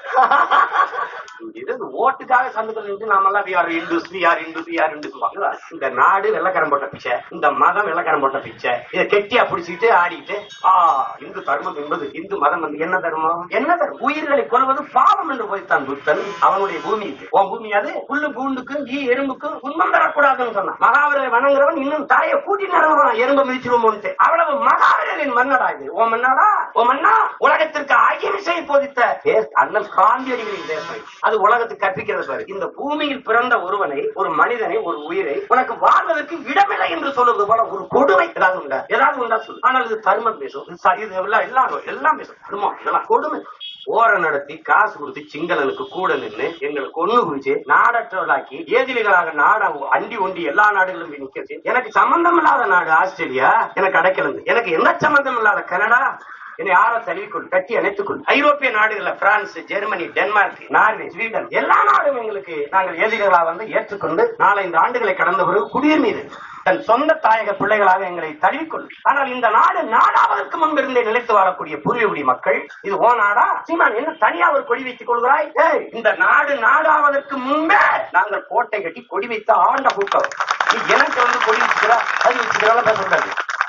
இது ஓட்டுக்காக சந்துக்கள் நின்று நாமெல்லாம் we are Hindus, we are Hindus, we are Hindus வாங்களா? இந்த நாடு வெள்ளக்காரன் போட்ட பிச்சை இந்த மதம் வெள்ளக்காரன் போட்ட பிச்சை இதை கெட்டியா பிடிச்சிட்டு ஆடிட்டு ஆ இந்து தர்மம் என்பது இந்து மதம் வந்து என்ன தர்மம் என்ன தர்மம் உயிர்களை கொல்வது பாவம் என்று போய்த்தான் புத்தன் அவனுடைய பூமி இது உன் பூமி அது புல்லு பூண்டுக்கும் ஈ எறும்புக்கும் துன்பம் தரக்கூடாதுன்னு சொன்னான் மகாவீரரை வணங்குறவன் இன்னும் தாயை கூட்டி நடவான் எறும்பு மிதிச்சிருவோம்னு அவ்வளவு மகாவீரரின் மன்னடா இது ஓ மன்னாடா ஓ மன்னா உலகத்திற்கு அகிம்சை போதித்த தேச- அண்ணல் காந்தியடிகளின் தேசம் அது உலகத்துக்கு கற்பிக்கிறது பாரு இந்த பூமியில் பிறந்த ஒருவனை ஒரு மனிதனை ஒரு உயிரை உனக்கு வாழ்வதற்கு இடமில்லை என்று சொல்வது போல ஒரு கொடுமை ஏதாவது உண்டா ஏதாவது உண்டா சொல்லு ஆனால் இது தர்மம் பேசும் இது ச- இது எல்லாம் எல்லாம் எல்லாம் பேசும் தர்மம் இதெல்லாம் கொடுமை ஓரம் நடத்தி காசு கொடுத்து சிங்களனுக்கு கூட நின்று எங்களுக்கு ஒண்ணு குடிச்சு நாடற்றவர்களாக்கி ஏதிலிகளாக நாட அண்டி ஒண்டி எல்லா நாடுகளும் போய் நிக்க எனக்கு சம்பந்தம் இல்லாத நாடு ஆஸ்திரேலியா எனக்கு அடைக்கலந்து எனக்கு என்ன சம்பந்தம் இல்லாத கனடா என்னை யாரோ தழுவிக்கொள் கட்டி அணைத்துக்கொள் ஐரோப்பிய நாடுகள்ல France Germany Denmark Norway Sweden எல்லா நாடும் எங்களுக்கு நாங்கள் எதிரிகளா வந்து ஏற்றுக்கொண்டு நாலஞ்சு ஆண்டுகளை கடந்த பிறகு குடியுரிமை தன் சொந்த தாயக பிள்ளைகளாக எங்களை தழுவிக்கொள் ஆனால் இந்த நாடு நாடாவதற்கு முன்பிருந்தே நிலைத்து வாழக்கூடிய பூர்வீகுடி மக்கள் இது ஓ நாடா சீமான் என்ன தனியா ஒரு கொடி வைத்துக் கொள்கிறாய் ஏய், இந்த நாடு நாடாவதற்கு முன்பே நாங்கள் கோட்டை கட்டி கொடி வைத்து ஆண்ட கூட்டம் நீ எனக்கு வந்து கொடி வச்சுக்கிறா அது வச்சுக்கிறால பேசக்கூடாது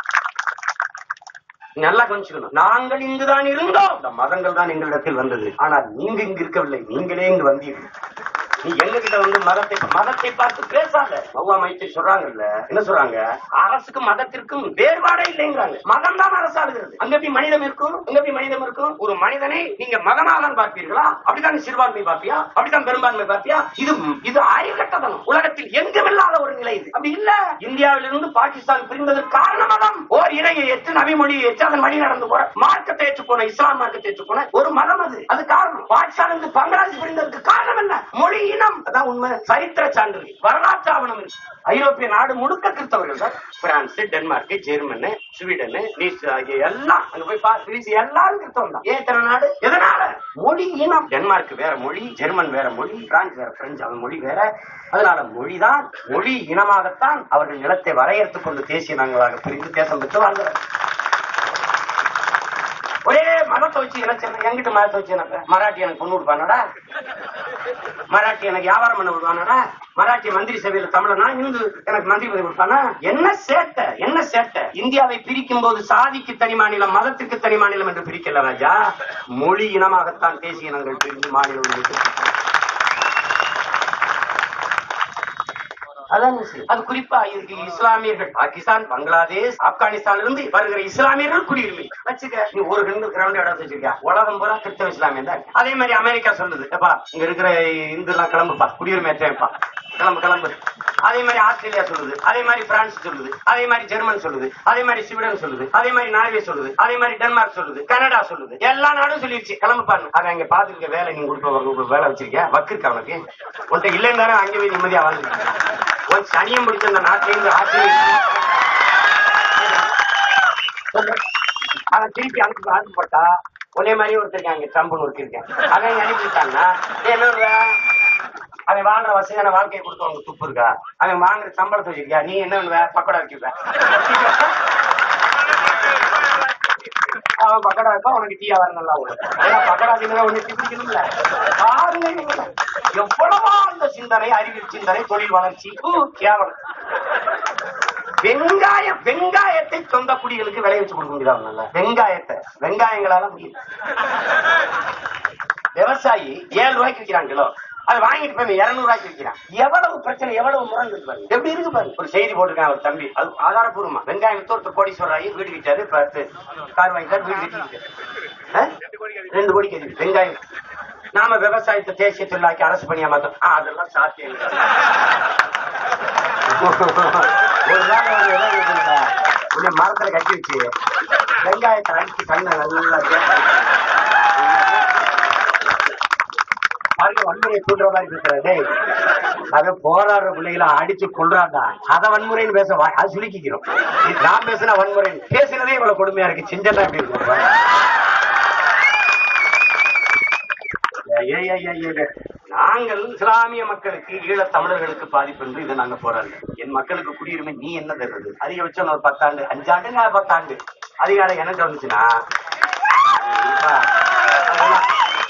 நல்லா கவனிச்சுக்கணும் நாங்கள் இங்குதான் இருந்தோம் இந்த மதங்கள் தான் எங்களிடத்தில் வந்தது ஆனால் நீங்க இங்கு இருக்கவில்லை நீங்களே இங்கு வந்தீர்கள் நீ எங்க கிட்ட வந்து மதத்தை மதத்தை பார்த்து பேசாத மௌவா மைத்தை சொல்றாங்கல்ல என்ன சொல்றாங்க அரசுக்கும் மதத்திற்கும் வேறுபாடே இல்லைங்கிறாங்க மதம் தான் அரசாடுகிறது அங்க எப்படி மனிதம் இருக்கும் அங்க எப்படி மனிதம் இருக்கும் ஒரு மனிதனை நீங்க மகனாதான் பார்ப்பீர்களா அப்படிதான் சிறுபான்மை பார்ப்பியா அப்படிதான் பெரும்பான்மை பார்ப்பியா இது இது ஆயுகட்டதனம் உலகத்தில் எங்கும் இல்லாத ஒரு நிலை இது அப்படி இல்ல இந்தியாவிலிருந்து பாகிஸ்தான் பிரிந்ததற்கு காரணம் மதம் ஓர் இறையை ஏற்று நபி மொழியை ஏற்று அதன் வழி நடந்து போற மார்க்கத்தை ஏற்றுக்கொண்ட இஸ்லாம் மார்க்கத்தை ஏற்றுக்கொண்ட ஒரு மதம் அது அது காரணம் பாகிஸ்தான் இருந்து பங்களாதேஷ் பிரிந்ததற்கு காரணம் என்ன மொழி இனம் அதான் உண்மை சரித்திர சான்று வரலாற்று ஆவணம் இருக்கு ஐரோப்பிய நாடு முழுக்க கிறிஸ்தவர்கள் தான் பிரான்ஸ் டென்மார்க் ஜெர்மனி ஸ்வீடன் நீஸ் ஆகிய எல்லாம் அங்க போய் பார்த்து கிரீஸ் எல்லாரும் கிறிஸ்தவம் தான் ஏன் இத்தனை நாடு எதனால மொழி இனம் டென்மார்க் வேற மொழி ஜெர்மன் வேற மொழி பிரான்ஸ் வேற பிரெஞ்சு அவன் மொழி வேற அதனால மொழிதான் மொழி இனமாகத்தான் அவர்கள் நிலத்தை வரையறுத்துக் கொண்டு தேசிய நாங்களாக பிரிந்து தேசம் பெற்று வாழ்கிறார் ஒரே மதத்தை வச்சு எனக்கு எங்கிட்ட மதத்தை வச்சு எனக்கு மராட்டி எனக்கு பொண்ணு கொடுப்பானடா மராட்டி எனக்கு வியாபாரம் பண்ண விடுவானடா மராட்டி மந்திரி சபையில தமிழனா இந்து எனக்கு மந்திரி பதவி கொடுப்பானா என்ன சேட்டை என்ன சேட்டை இந்தியாவை பிரிக்கும் போது சாதிக்கு தனி மாநிலம் மதத்திற்கு தனி மாநிலம் என்று பிரிக்கல ராஜா மொழி இனமாகத்தான் தேசிய இனங்கள் பிரிந்து மாநிலம் இருக்கு. அதான் விஷயம். அது குறிப்பா இதுக்கு இஸ்லாமியர்கள் பாகிஸ்தான் பங்களாதேஷ் ஆப்கானிஸ்தான்ல இருந்து வருகிற இஸ்லாமியர்கள் குடியுரிமை வச்சுக்க நீ ஒரு ரெண்டு கிரவுண்ட் இடம் வச்சிருக்கியா உலகம் பூரா கிறிஸ்தவ இஸ்லாமியம் தான் இருக்கு. அதே மாதிரி அமெரிக்கா சொல்லுது எப்பா இங்க இருக்கிற இந்து எல்லாம் கிளம்புப்பா குடியுரிமை ஏற்றேன்ப்பா கிளம்பு கிளம்பு அதே மாதிரி ஆஸ்திரேலியா சொல்லுது அதே மாதிரி பிரான்ஸ் சொல்லுது அதே மாதிரி ஜெர்மன் சொல்லுது அதே மாதிரி ஸ்வீடன் சொல்லுது அதே மாதிரி நார்வே சொல்லுது அதே மாதிரி டென்மார்க் சொல்லுது கனடா சொல்லுது எல்லா நாடும் சொல்லிடுச்சு கிளம்பு பாருங்க அதை அங்க பாத்துருக்க வேலை நீங்க கொடுக்க உங்களுக்கு வேலை வச்சிருக்கியா வக்கு இருக்கா உனக்கு உன்கிட்ட இல்லைன்னு தானே அங்கே போய் நிம்மதியா வாழ்ந்துருக்கீங்க உன் சனியம் பிடிச்ச அந்த நாட்டில இருந்து ஆஸ்திரேலியா அவன் திருப்பி அனுப்பி அனுப்பப்பட்டா ஒரே மாதிரி ஒருத்தர் அங்க ட்ரம்ப்னு ஒருத்தர் இருக்கேன் அவன் அனுப்பிட்டான்னா என்ன பண்ணுவ? அவன் வாழ்ற வசதியான வாழ்க்கையை கொடுத்து உனக்கு துப்பு இருக்கா அவன் வாங்குற சம்பளத்தை வச்சிருக்கியா நீ என்ன பண்ணுவ பக்கோடா வைக்கிற அவன் பக்கடா வைப்பா உனக்கு டீயா வர நல்லா ஓடும் ஏன்னா பக்கடா தின்னா ஒண்ணு பிடிக்கணும்ல பாருங்க நீங்க. எவ்வளவா அந்த சிந்தனை அறிவியல் சிந்தனை தொழில் வளர்ச்சி ஊ, கேவலம் வெங்காயம் வெங்காயத்தை சொந்த குடிகளுக்கு விளைவிச்சு கொடுக்க முடியாது அவங்களால. வெங்காயத்தை வெங்காயங்களால முடியும் விவசாயி ஏழு ரூபாய்க்கு விற்கிறான் கிலோ அதை வாங்கிட்டு போய் இருநூறு ரூபாய்க்கு விற்கிறான் எவ்வளவு பிரச்சனை எவ்வளவு முரண்டு பாருங்க எப்படி இருக்கு பாருங்க ஒரு செய்தி போட்டிருக்கான் ஒரு தம்பி அது ஆதாரப்பூர்வமா வெங்காயம் வித்து ஒருத்தர் கோடீஸ்வரர் ஆகி வீடு விட்டாரு பத்து கார் வாங்கிட்டாரு வீடு கட்டிக்கிட்டாரு ஆ? ரெண்டு கோடிக்கு எதிரி வெங்காயம் நாம விவசாயத்தை தேசிய தொழிலாக்கி அரசு பணியா மாத்தோம் ஆ, அதெல்லாம் சாத்தியம் இல்லை. ஒரு நாள் ஒரு இடம் இருக்குதுடா. உன்னை மரத்துல கட்டி வச்சு வெங்காயத்தை அடிச்சு கண்ணை நல்லா தேய்ச்சு. பாருங்க வன்முறையை தூண்டுற மாதிரி பேசுற டேய் அத போராடுற பிள்ளைகளை அடிச்சு கொள்றாண்டா அத வன்முறைன்னு பேச வா- அது சுருக்கிக்கிறோம் இது நான் பேசின வன்முறை பேசினதே இவ்வளவு கொடுமையா இருக்கு செஞ்சதா எப்படி இருக்கும் பாரு. ஏய், ஏய், ஏய், ஏய், ஏய். நாங்கள் இஸ்லாமிய மக்களுக்கு ஈழத் தமிழர்களுக்கு பாதிப்பு என்று இதை நாங்க போராடுறோம் என் மக்களுக்கு குடியுரிமை நீ என்ன தருது அதிகபட்சம் ஒரு பத்தாண்டு அஞ்சாண்டு நான் பத்தாண்டு அதிகாரம் எனக்கு வந்துச்சுன்னா கண்டிப்பா, அதெல்லாம்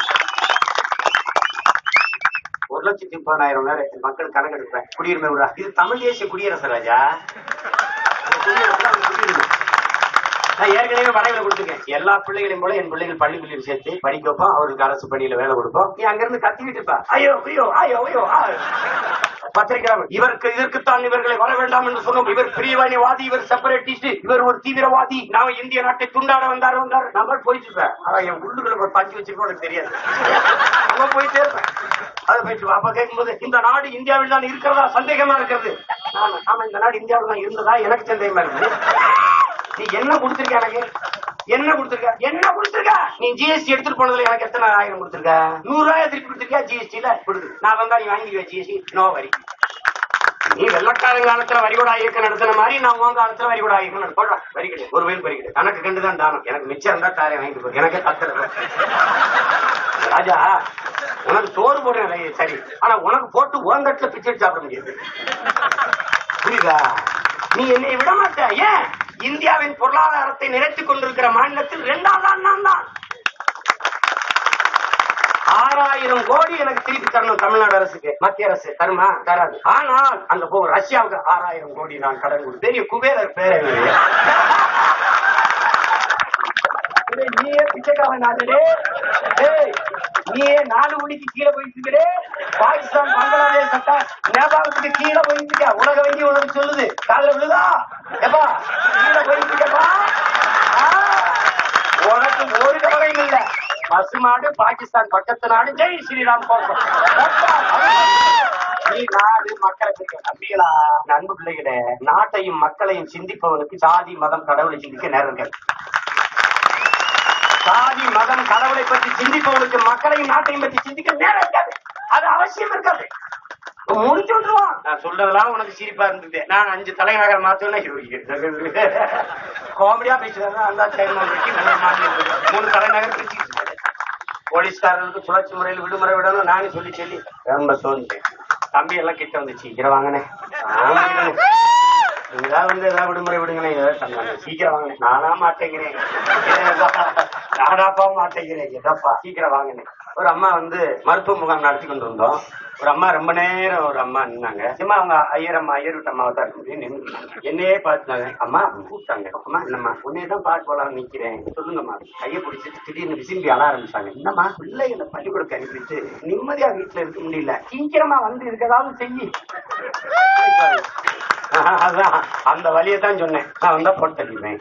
ஒரு லட்சத்தி முப்பதாயிரம் பேர் மக்கள் கணக்கெடுப்பேன் குடியுரிமை விடுறா இது தமிழ் தேசிய குடியரசு ராஜா இந்த குடியரசுல அவங்க குடியுரிமை நான் ஏற்கனவே வரைவில் கொடுத்துருக்கேன் எல்லா பிள்ளைகளையும் போல என் பிள்ளைகள் பள்ளி பிள்ளைகள் சேர்த்து படிக்க வைப்போம் அவருக்கு அரசு பணியில வேலை கொடுப்போம் நீ அங்க இருந்து கத்திக்கிட்டு இருப்பா ஐயோ ஐயோ ஐயோ ஐயோ ஆ. பத்திரிகையாளர் இவருக்கு இதற்குத்தான் இவர்களை வர வேண்டாம் என்று சொன்னோம் இவர் பிரிவினைவாதி இவர் செப்பரேட்டிஸ்ட் இவர் ஒரு தீவிரவாதி நாம இந்திய நாட்டை துண்டாட வந்தார் வந்தார் நம்ம போயிட்டு இருப்பேன் ஆனா என் உள்ளுக்குள்ள ஒரு பஞ்சு வச்சிருக்கோம் எனக்கு தெரியாது நம்ம போயிட்டே இருப்பேன் அதை போயிட்டு அப்ப கேட்கும்போது இந்த நாடு இந்தியாவில் தான் இருக்கிறதா சந்தேகமா இருக்கிறது ஆமா ஆமா இந்த நாடு இந்தியாவில் தான் இருந்ததா எனக்கு சந்தேகமா இருக்குது நீ என்ன கொடுத்திருக்க எனக்கு என்ன கொடுத்திருக்க என்ன கொடுத்திருக்க நீ ஜிஎஸ்டி எடுத்துட்டு போனதுல எனக்கு எத்தனை ஆயிரம் கொடுத்திருக்க நூறு ரூபாய் திருப்பி கொடுத்திருக்கியா ஜிஎஸ்டில கொடுத்து நான் வந்தா நீ வாங்கிடுவ ஜிஎஸ்டி நோ வரி நீ வெள்ளக்காரன் காலத்துல வரிகூட இயக்கம் நடத்தின மாதிரி நான் உன் காலத்துல வரிகூட இயக்கம் நடத்த போடுறேன் வரி கிடையாது ஒரு வயல் வரி கிடையாது கணக்கு கண்டு தான் தானம் எனக்கு மிச்சம் இருந்தா தாரே வாங்கிட்டு போ எனக்கே கத்துறது ராஜா உனக்கு சோறு போடுறேன் சரி ஆனா உனக்கு போட்டு ஓங்கட்டுல பிச்சை எடுத்து சாப்பிட முடியாது புரியுதா நீ என்னை விட மாட்ட ஏன் இந்தியாவின் பொருளாதாரத்தை நிறைத்துக் கொண்டிருக்கிற மாநிலத்தில் இரண்டாம் தான் நான் தான் ஆறாயிரம் கோடி எனக்கு திருப்பி தரணும் தமிழ்நாடு அரசுக்கு மத்திய அரசு தருமா தராது ஆனால் அந்த போ ரஷ்யாவுக்கு ஆறாயிரம் கோடி நான் கடன் கொடு பெரிய குபேரர் பேர் என்னது? டேய், நீயே பிச்சைக்காரன் நாடுடே. டேய், நீயே நாலு மணிக்கு கீழே போயிட்டு இருக்கிறே பாகிஸ்தான் பங்களாதேஷ் சட்டா நேபாளத்துக்கு கீழே போயிட்டு இருக்க உலக வங்கி உனக்கு சொல்லுது காதுல விழுதா எப்பா கீழே போயிட்டு இருக்கப்பா ஆ, உனக்கு ஒரு கவலையும் இல்ல பசுமாடு பாகிஸ்தான் பக்கத்து நாடு ஜெய் ஸ்ரீராம் கோசம் நீ நாடு மக்களுக்கு அப்படிங்களா அன்பு பிள்ளைகளே நாட்டையும் மக்களையும் சிந்திப்பவனுக்கு சாதி மதம் கடவுளை சிந்திக்க நேரம் இருக்காது சாதி மதம் கடவுளை பற்றி சிந்திப்பவனுக்கு மக்களையும் நாட்டையும் பற்றி சிந்திக்க நேரம் இருக்காது அது அவசியம் இருக்காது முடிச்சு விட்டுருவான் நான் சொல்றதெல்லாம் உனக்கு சிரிப்பா இருந்தது நான் அஞ்சு தலைநகர் மாத்தோன்னா காமெடியா பேசுறாங்க அந்த டைம் மூணு தலைநகர் பிரிச்சுக்கிட்டு போலீஸ்காரர்களுக்கு சுழற்சி முறையில் விடுமுறை விடணும் நானே சொல்லி சொல்லி ரொம்ப சோர்ந்துட்டேன் தம்பி எல்லாம் கிட்ட வந்துச்சு சீக்கிரம் வாங்கினே நீங்களாம் வந்து ஏதாவது விடுமுறை விடுங்களேன் ஏதாவது தந்தாங்க சீக்கிரம் வாங்கினேன் நானா மாட்டேங்கிறேன் நானாப்பா மாட்டேங்கிறேன் எதப்பா சீக்கிரம் வாங்கினேன் ஒரு அம்மா வந்து மருத்துவ முகாம் நடத்தி கொண்டு இருந்தோம் ஒரு அம்மா ரொம்ப நேரம் ஒரு அம்மா நின்னாங்க சும்மா அவங்க ஐயர் அம்மா ஐயர் விட்ட அம்மாவை தான் இருக்கு நின்று என்னையே பார்த்தாங்க அம்மா கூப்பிட்டாங்க அம்மா என்னம்மா உன்னையே தான் பார்க்க போலாம் நிக்கிறேன் சொல்லுங்கம்மா கையை பிடிச்சிட்டு திடீர்னு விசிம்பி அழ ஆரம்பிச்சாங்க என்னம்மா பிள்ளைகளை பள்ளிக்கூடக்கு அனுப்பிட்டு நிம்மதியா வீட்டுல இருக்க முடியல சீக்கிரமா வந்து இருக்கதாவது செய்யி அதான் அந்த வழியை தான் சொன்னேன் நான் வந்தா போட்டு தள்ளிடுவேன்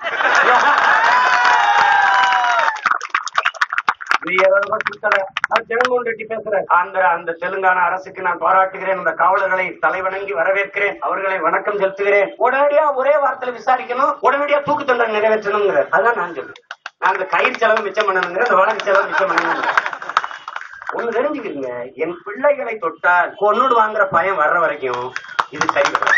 நீ ஏதாவது கூட சுத்தல. நான் ஜெகன்மோகன் ரெட்டி பேசுறேன் அந்த அந்த தெலுங்கானா அரசுக்கு நான் பாராட்டுகிறேன் அந்த காவலர்களை தலைவணங்கி வரவேற்கிறேன் அவர்களை வணக்கம் செலுத்துகிறேன் உடனடியா ஒரே வார்த்தையில விசாரிக்கணும் உடனடியா தூக்கு தண்டனை நிறைவேற்றணுங்கிற அதான் நான் சொல்றேன் நான் அந்த கயிறு செலவு மிச்சம் பண்ணணுங்கிற அந்த வழக்கு செலவு மிச்சம் பண்ணணுங்கிற ஒண்ணு தெரிஞ்சுக்கிறீங்க என் பிள்ளைகளை தொட்டால் கொன்னுடு வாங்குற பயம் வர்ற வரைக்கும் இது சரி வராது.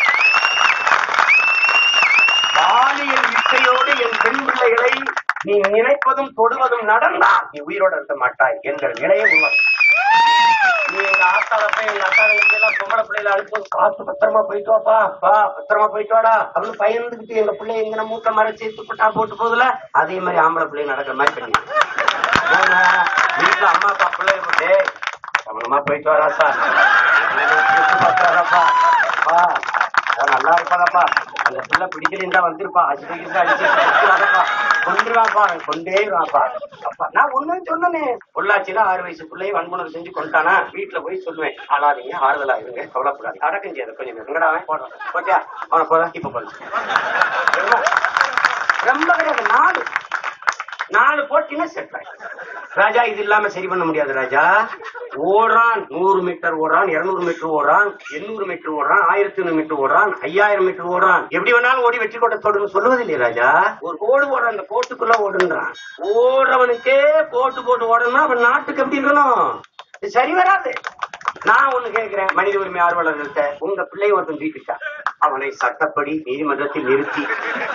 பாலியல் இச்சையோடு என் பெண் பிள்ளைகளை நீ நினைப்பதும் தொடுவதும் நடந்தால் நீ உயிரோட இருக்க மாட்டாய் என்கிற நிலையை உருவாக்கும் நீ எங்க ஆத்தால போய் எங்க அத்தாளுக்கு எல்லாம் பொம்பளை பிள்ளைல அழுத்தம் பார்த்து பத்திரமா போயிட்டு வாப்பா பா பத்திரமா போயிட்டு வாடா அப்படின்னு பயந்துகிட்டு எங்க பிள்ளை எங்க மூட்டை மறைச்சு துப்பட்டா போட்டு போகுதுல அதே மாதிரி ஆம்பளை பிள்ளை நடக்கிற மாதிரி பண்ணி ஏன்னா, வீட்டுல அம்மா அப்பா பிள்ளை போட்டு கவனமா போயிட்டு வரா சார் பார்த்தாரப்பா பா அவன் நல்லா இருப்பாங்கப்பா அந்த பிள்ளை பிடிக்கலன்னு தான் வந்திருப்பா அடிச்சு அடிச்சு கொண்டுருவாப்பா கொண்டே வாப்பா அப்பா நான் ஒண்ணு சொன்னனே பொள்ளாச்சியில ஆறு வயசு பிள்ளைய வன்புணர்வு செஞ்சு கொண்டானா வீட்டுல போய் சொல்லுவேன் ஆளாதீங்க ஆறுதலா இருங்க கவலைப்படாது அடக்கம் செய்யாத கொஞ்சம் நேரம். எங்கடா அவன் போடுறான் போட்டியா அவனை போதா இப்ப போது ரொம்ப கிடையாது நாலு நாலு போட்டினா செட் ராஜா இது இல்லாம சரி பண்ண முடியாது ராஜா ஓடுறான் நூறு மீட்டர் ஓடுறான் இருநூறு மீட்டர் ஓடுறான் எண்ணூறு மீட்டர் ஓடுறான் ஆயிரத்தி ஐநூறு மீட்டர் ஓடுறான் ஐயாயிரம் மீட்டர் ஓடுறான் எப்படி வேணாலும் ஓடி வெற்றி கோட்டை தொடர்ந்து சொல்லுவதில்லை ராஜா ஒரு கோடு ஓடுற அந்த கோட்டுக்குள்ள ஓடுன்றான் ஓடுறவனுக்கே போட்டு போட்டு ஓடணும்னா அவன் நாட்டுக்கு எப்படி இருக்கணும் இது சரி வராது நான் ஒண்ணு கேட்கிறேன் மனித உரிமை ஆர்வலர்கள்ட்ட உங்க பிள்ளை ஒருத்தன் தூக்கிட்டான் அவனை சட்டப்படி நீதிமன்றத்தில் நிறுத்தி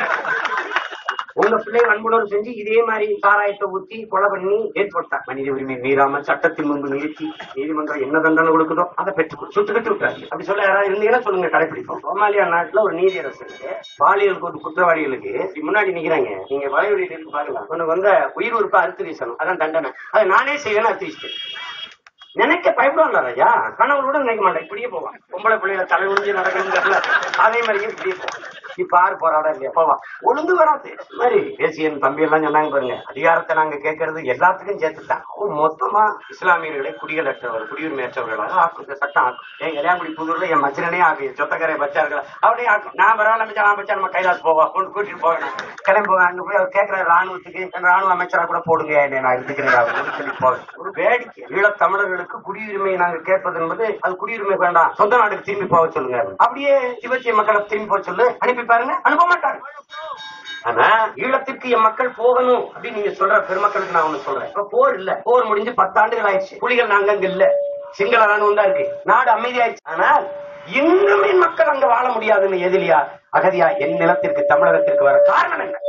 உங்க பிள்ளை அன்புணர்வு செஞ்சு இதே மாதிரி சாராயத்தை ஊத்தி கொலை பண்ணி ஏற்பட்டான் மனித உரிமை மீறாம சட்டத்தின் முன்பு நிறுத்தி நீதிமன்றம் என்ன தண்டனை கொடுக்குதோ அதை பெற்று சுட்டுக்கிட்டு விட்டாரு அப்படி சொல்ல யாராவது இருந்தீங்கன்னா சொல்லுங்க கடைபிடிப்போம் சோமாலியா நாட்டுல ஒரு நீதியரசு இருக்கு. பாலியல் குற்ற- குற்றவாளிகளுக்கு இப்படி முன்னாடி நிக்கிறாங்க நீங்க வலைவெளியில இருக்கு பாருங்க உனக்கு வந்து உயிர் உறுப்பா அறுத்து வீசணும் அதான் தண்டனை அதை நானே செய்வேன்னு அறுத்து வீசிட்டேன் நினைக்க பயப்படுவாங்க ராஜா கணவரோட நினைக்க மாட்டேன் இப்படியே போவான் பொம்பளை பிள்ளைல தலை ஒழிஞ்சு நடக்கணுங்கிறதுல அதே மாதிரியே இப்படியே போவான் இப்ப ஆறு போராட இல்லையா போவான் ஒழுங்கு வராது இந்த மாதிரி தேசியன் தம்பி எல்லாம் சொன்னாங்க பாருங்க அதிகாரத்தை நாங்க கேட்கறது எல்லாத்துக்கும் சேர்த்துட்டான் அவன் மொத்தமா இஸ்லாமியர்களை குடிகளற்றவர் குடியுரிமையற்றவர்களாக ஆக்கும் இந்த சட்டம் ஆக்கும் என் கல்யாணக்குடி புதூர்ல என் மச்சனே ஆக்கு சொத்தக்கரை பச்சார்கள் அவனே ஆக்கும் நான் பரவாயில்ல அமைச்சர் நான் அமைச்சர் நம்ம கைலாஸ் போவா கொண்டு கூட்டிட்டு போவேன் கிளம்பி போவேன் அங்க போய் அவர் கேட்கிற ராணுவத்துக்கு என் ராணுவ அமைச்சரா கூட போடுங்க என்னை நான் இருக்கிறேன் அப்படின்னு சொல்லி போவேன் ஒரு வேடிக்கை ஈழத் தமிழர்களுக்கு குடியுரிமை நாங்க கேட்பது என்பது அது குடியுரிமை வேண்டாம் சொந்த நாட்டுக்கு திரும்பி போக சொல்லுங்க அப்படியே திபெத்திய மக்களை திரும்பி போக சொல்லு அனுப்பி பாருங்க அனுப்ப மாட்டாங்க ஆனா ஈழத்திற்கு என் மக்கள் போகணும் அப்படின்னு நீங்க சொல்ற பெருமக்களுக்கு நான் ஒண்ணு சொல்றேன் இப்ப போர் இல்ல போர் முடிஞ்சு பத்தாண்டுகள் ஆயிடுச்சு புலிகள் நாங்க அங்க இல்ல சிங்கள ராணுவம் தான் இருக்கு நாடு அமைதியாயிடுச்சு ஆனால் இன்னும் என் மக்கள் அங்க வாழ முடியாதுன்னு எதிரியா அகதியா என் நிலத்திற்கு தமிழகத்திற்கு வர காரணம் என்ன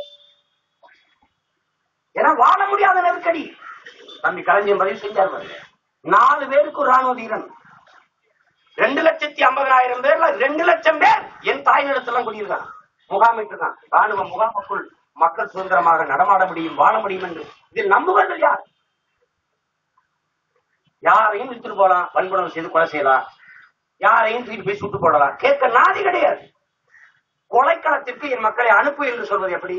ஏன்னா வாழ முடியாத நெருக்கடி தம்பி கலைஞர் பதிவு செஞ்சார் பாருங்க. நாலு பேருக்கு ஒரு ராணுவ வீரன் ரெண்டு லட்சத்தி ஐம்பதாயிரம் பேர்ல ரெண்டு லட்சம் பேர் என் தாய் நிலத்தெல்லாம் குடியிருக்கான் முகாமிட்டு தான் ராணுவ முகாமுக்குள் மக்கள் சுதந்திரமாக நடமாட முடியும் வாழ முடியும் என்று இதில் நம்புவர்கள் யார் யாரையும் வித்துட்டு போலாம் வன்புணர்வு செய்து கொலை செய்யலாம் யாரையும் தூக்கிட்டு போய் சுட்டு போடலாம் கேட்க நாதி கிடையாது கொலைக்களத்திற்கு என் மக்களை அனுப்பு என்று சொல்வது எப்படி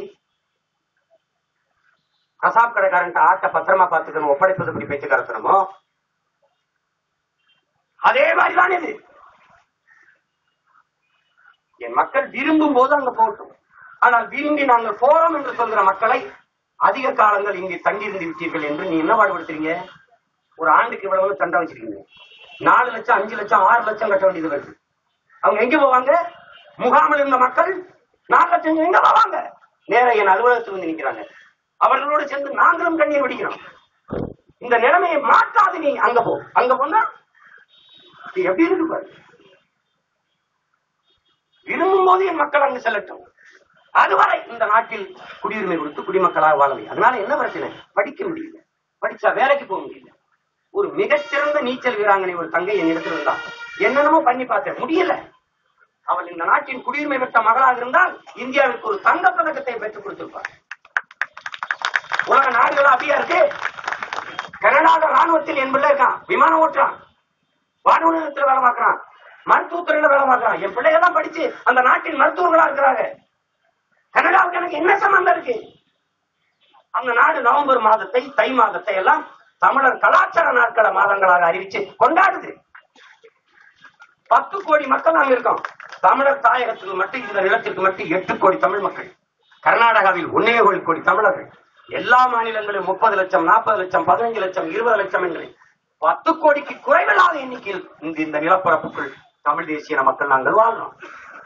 கசாப் கடைக்காரன் ஆட்டை பத்திரமா பார்த்துக்கணும் ஒப்படைப்பது எப்படி பேச்சு கரத்தனமோ அதே மாதிரிதான் இது என் மக்கள் விரும்பும் போது அங்க போகட்டும் ஆனால் விரும்பி நாங்கள் போறோம் என்று சொல்கிற மக்களை அதிக காலங்கள் இங்கே தங்கியிருந்து விட்டீர்கள் என்று நீ என்ன பாடுபடுத்துறீங்க ஒரு ஆண்டுக்கு இவ்வளவு தண்டை வச்சிருக்கீங்க நாலு லட்சம் அஞ்சு லட்சம் ஆறு லட்சம் கட்ட வேண்டியது வருது அவங்க எங்க போவாங்க முகாமில் இருந்த மக்கள் நாலு லட்சம் எங்க போவாங்க நேர என் அலுவலகத்துக்கு வந்து நிக்கிறாங்க அவர்களோடு சேர்ந்து நாங்களும் கண்ணீர் வடிக்கிறோம் இந்த நிலைமையை மாற்றாது நீ அங்க போ அங்க போனா இது எப்படி இருக்கு பாரு விரும்பும் போது என் மக்கள் அங்கு செல்லட்டும் அதுவரை இந்த நாட்டில் குடியுரிமை கொடுத்து குடிமக்களாக வாழ முடியும் அதனால என்ன பிரச்சனை படிக்க முடியல படிச்சா வேலைக்கு போக முடியல ஒரு மிகச்சிறந்த நீச்சல் வீராங்கனை ஒரு தங்கை என் இடத்துல இருந்தா என்னென்னமோ பண்ணி பார்த்தேன் முடியல அவள் இந்த நாட்டின் குடியுரிமை பெற்ற மகளாக இருந்தால் இந்தியாவிற்கு ஒரு தங்க பதக்கத்தை பெற்றுக் கொடுத்திருப்பார் உலக நாடுகள் அப்படியா இருக்கு கனடாத ராணுவத்தில் என் பிள்ளை இருக்கான் விமானம் ஓட்டுறான் வானூர் நிலையத்துல வேலை பார்க்கறான் மருத்துவத்துறையில வேலை பார்க்கறான் என் பிள்ளைகள்லாம் படிச்சு அந்த நாட்டின் மருத்துவர்களா இருக்கிறாங்க கனடாவுக்கு எனக்கு என்ன சம்பந்தம் இருக்கு அந்த நாடு நவம்பர் மாதத்தை தை மாதத்தை எல்லாம் தமிழர் கலாச்சார நாட்கள மாதங்களாக அறிவிச்சு கொண்டாடுது பத்து கோடி மக்கள் அங்க இருக்கோம் தமிழர் தாயகத்துக்கு மட்டும் இந்த நிலத்திற்கு மட்டும் எட்டு கோடி தமிழ் மக்கள் கர்நாடகாவில் ஒன்னே ஒரு கோடி தமிழர்கள் எல்லா மாநிலங்களிலும் முப்பது லட்சம் நாற்பது லட்சம் பதினஞ்சு லட்சம் இருபது லட்சம் என்று பத்து கோடிக்கு குறைவில்லாத எண்ணிக்கையில் இங்கு இந்த நிலப்பரப்புக்குள் தமிழ் தேசிய மக்கள் நாங்கள் வாழ்றோம்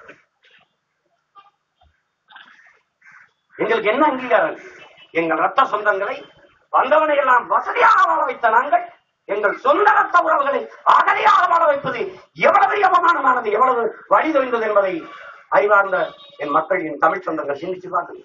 எங்களுக்கு என்ன அங்கீகாரம் இருக்கு? எங்கள் ரத்த சொந்தங்களை வந்தவனை எல்லாம் வசதியாக வாழ வைத்த நாங்கள் எங்கள் சொந்த ரத்த உறவுகளை அகதியாக வாழ வைப்பது எவ்வளவு அவமானமானது எவ்வளவு வழி தொழிந்தது என்பதை அறிவார்ந்த என் மக்கள் என் தமிழ் சொந்தங்கள் சிந்திச்சு பாருங்க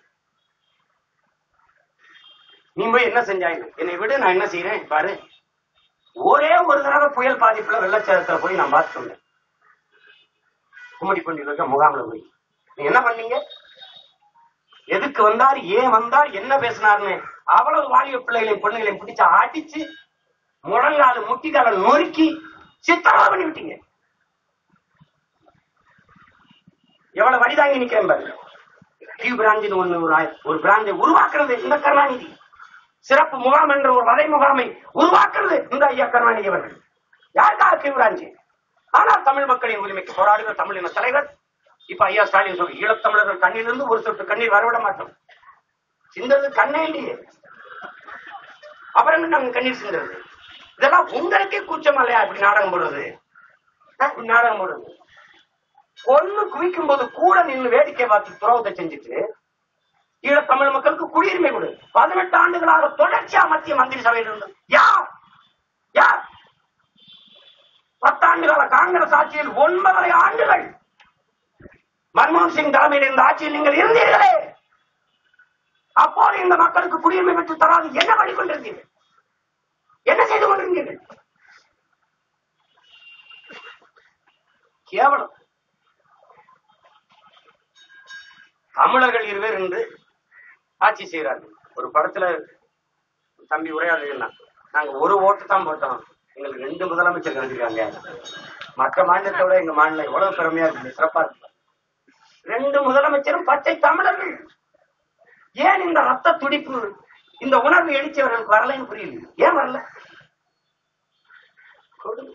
நீ போய் என்ன செஞ்சாங்க என்னை விடு நான் என்ன செய்யறேன் பாரு ஒரே ஒரு தடவை புயல் பாதிப்புல வெள்ளச்சாரத்துல போய் நான் பார்த்து சொன்னேன் கும்மிடிப்பண்டியில் இருக்க முகாமில் போய் நீ என்ன பண்ணீங்க எதுக்கு வந்தார் ஏன் வந்தார் என்ன பேசினார்னு அவ்வளவு வாலிப பிள்ளைகளையும் பொண்ணுகளையும் பிடிச்சு அடிச்சு முழங்கால முட்டிக்கால நொறுக்கி சித்தரவா பண்ணி விட்டீங்க எவ்வளவு வழிதாங்கி நிக்கிறேன் பாருங்க கியூ பிராஞ்சின் ஒண்ணு ஒரு ஆய- ஒரு பிராஞ்சை உருவாக்குறது இந்த கருணாநிதி சிறப்பு முகாம் என்ற ஒரு வலை முகாமை உருவாக்குறது இந்த ஐயா கருணாநிதி அவர்கள் யாருக்காக கியூ பிராஞ்சு ஆனால் தமிழ் மக்களின் உரிமைக்கு போராடுகிற தமிழின தலைவர் இப்ப ஐயா ஸ்டாலின் சொல்லி ஈழத்தமிழர்கள் கண்ணிலிருந்து ஒரு சொட்டு கண்ணீர் வரவிட மாட்டோம் சிந்தது கண்ணே இல்லையே அப்புறம் என்ன நாங்க கண்ணீர் சிந்துறது இதெல்லாம் உங்களுக்கே கூச்சம் இல்லையா இப்படி நாடகம் போடுறது ஆ, இப்படி நாடகம் போடுறது ஒண்ணு குவிக்கும் போது கூட நின்று வேடிக்கை பார்த்து துரோகத்தை செஞ்சுட்டு ஈழத்தமிழ் மக்களுக்கு குடியுரிமை கொடு பதினெட்டு ஆண்டுகளாக தொடர்ச்சியா மத்திய மந்திரி சபையில் இருந்தது யார் யார் பத்தாண்டு கால காங்கிரஸ் ஆட்சியில் ஒன்பதரை ஆண்டுகள் மன்மோகன் சிங் தலைமையில் இருந்த ஆட்சியில் நீங்கள் இருந்தீர்களே அப்போது இந்த மக்களுக்கு குடியுரிமை பெற்று தராது என்ன வழி கொண்டிருந்தீர்கள் என்ன செய்து கொண்டிருந்தீர்கள் கேவலம் தமிழர்கள் இருவர் என்று ஆட்சி செய்கிறார்கள் ஒரு படத்துல தம்பி உரையாடுகிறான் நாங்க ஒரு ஓட்டு தான் போட்டோம் எங்களுக்கு ரெண்டு முதலமைச்சர் கிடைச்சிருக்காங்க மற்ற மாநிலத்தை விட எங்க மாநிலம் எவ்வளவு பெருமையா இருக்கு சிறப்பா இருக்கு ரெண்டு முதலமைச்சரும் பச்சை தமிழர்கள் ஏன் இந்த ரத்த துடிப்பு இந்த உணர்வு எழுச்சியவர்களுக்கு வரலைன்னு புரியல ஏன் வரல கொடுங்க.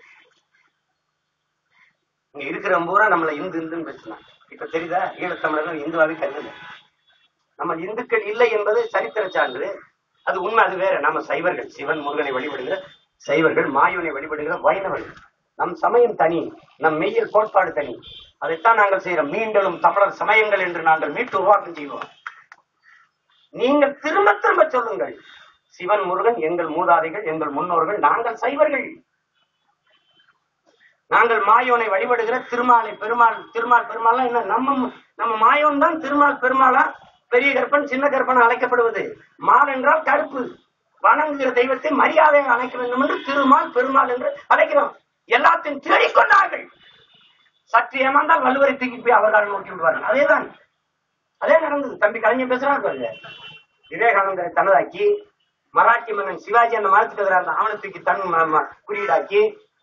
இங்க இருக்கிற பூரா நம்மள இந்து இந்துன்னு பேசலாம் இப்ப தெரியுதா ஈழத்தமிழர்கள் இந்துவாவே கருதல நம்ம இந்துக்கள் இல்லை என்பது சரித்திர சான்று அது உண்மை அது வேற நம்ம சைவர்கள் சிவன் முருகனை வழிபடுகிற சைவர்கள் மாயோனை வழிபடுகிற வைணவர்கள் நம் சமயம் தனி நம் மெய்யல் கோட்பாடு தனி அதைத்தான் நாங்கள் செய்யறோம் மீண்டலும் தமிழர் சமயங்கள் என்று நாங்கள் மீட்டு உருவாக்கம் செய்வோம் நீங்கள் திரும்ப திரும்ப சொல்லுங்கள் சிவன் முருகன் எங்கள் மூதாதைகள் எங்கள் முன்னோர்கள் நாங்கள் சைவர்கள் நாங்கள் மாயோனை வழிபடுகிற திருமாலை பெருமாள் திருமால் பெருமாள் என்ன நம்ம நம்ம மாயோன் தான் திருமால் பெருமாளா பெரிய கற்பன் சின்ன கற்பன் அழைக்கப்படுவது மால் என்றால் கருப்பு வணங்குகிற தெய்வத்தை மரியாதையாக அழைக்க வேண்டும் என்று திருமால் பெருமாள் என்று அழைக்கிறோம் எல்லாத்தையும் தேடிக்கொண்டார்கள் சற்று ஏமாந்தால் வள்ளுவரை தூக்கி போய் அவர்கள் நோக்கி விடுவார்கள் அதேதான் அதே நடந்தது தம்பி கலைஞர் பேசுறாரு பாருங்க விவேகானந்தரை தனதாக்கி மராட்டி மன்னன் சிவாஜி அந்த மரத்துக்கு எதிராக இருந்த அவனை தூக்கி தன் ம- ம- குறியீடாக்கி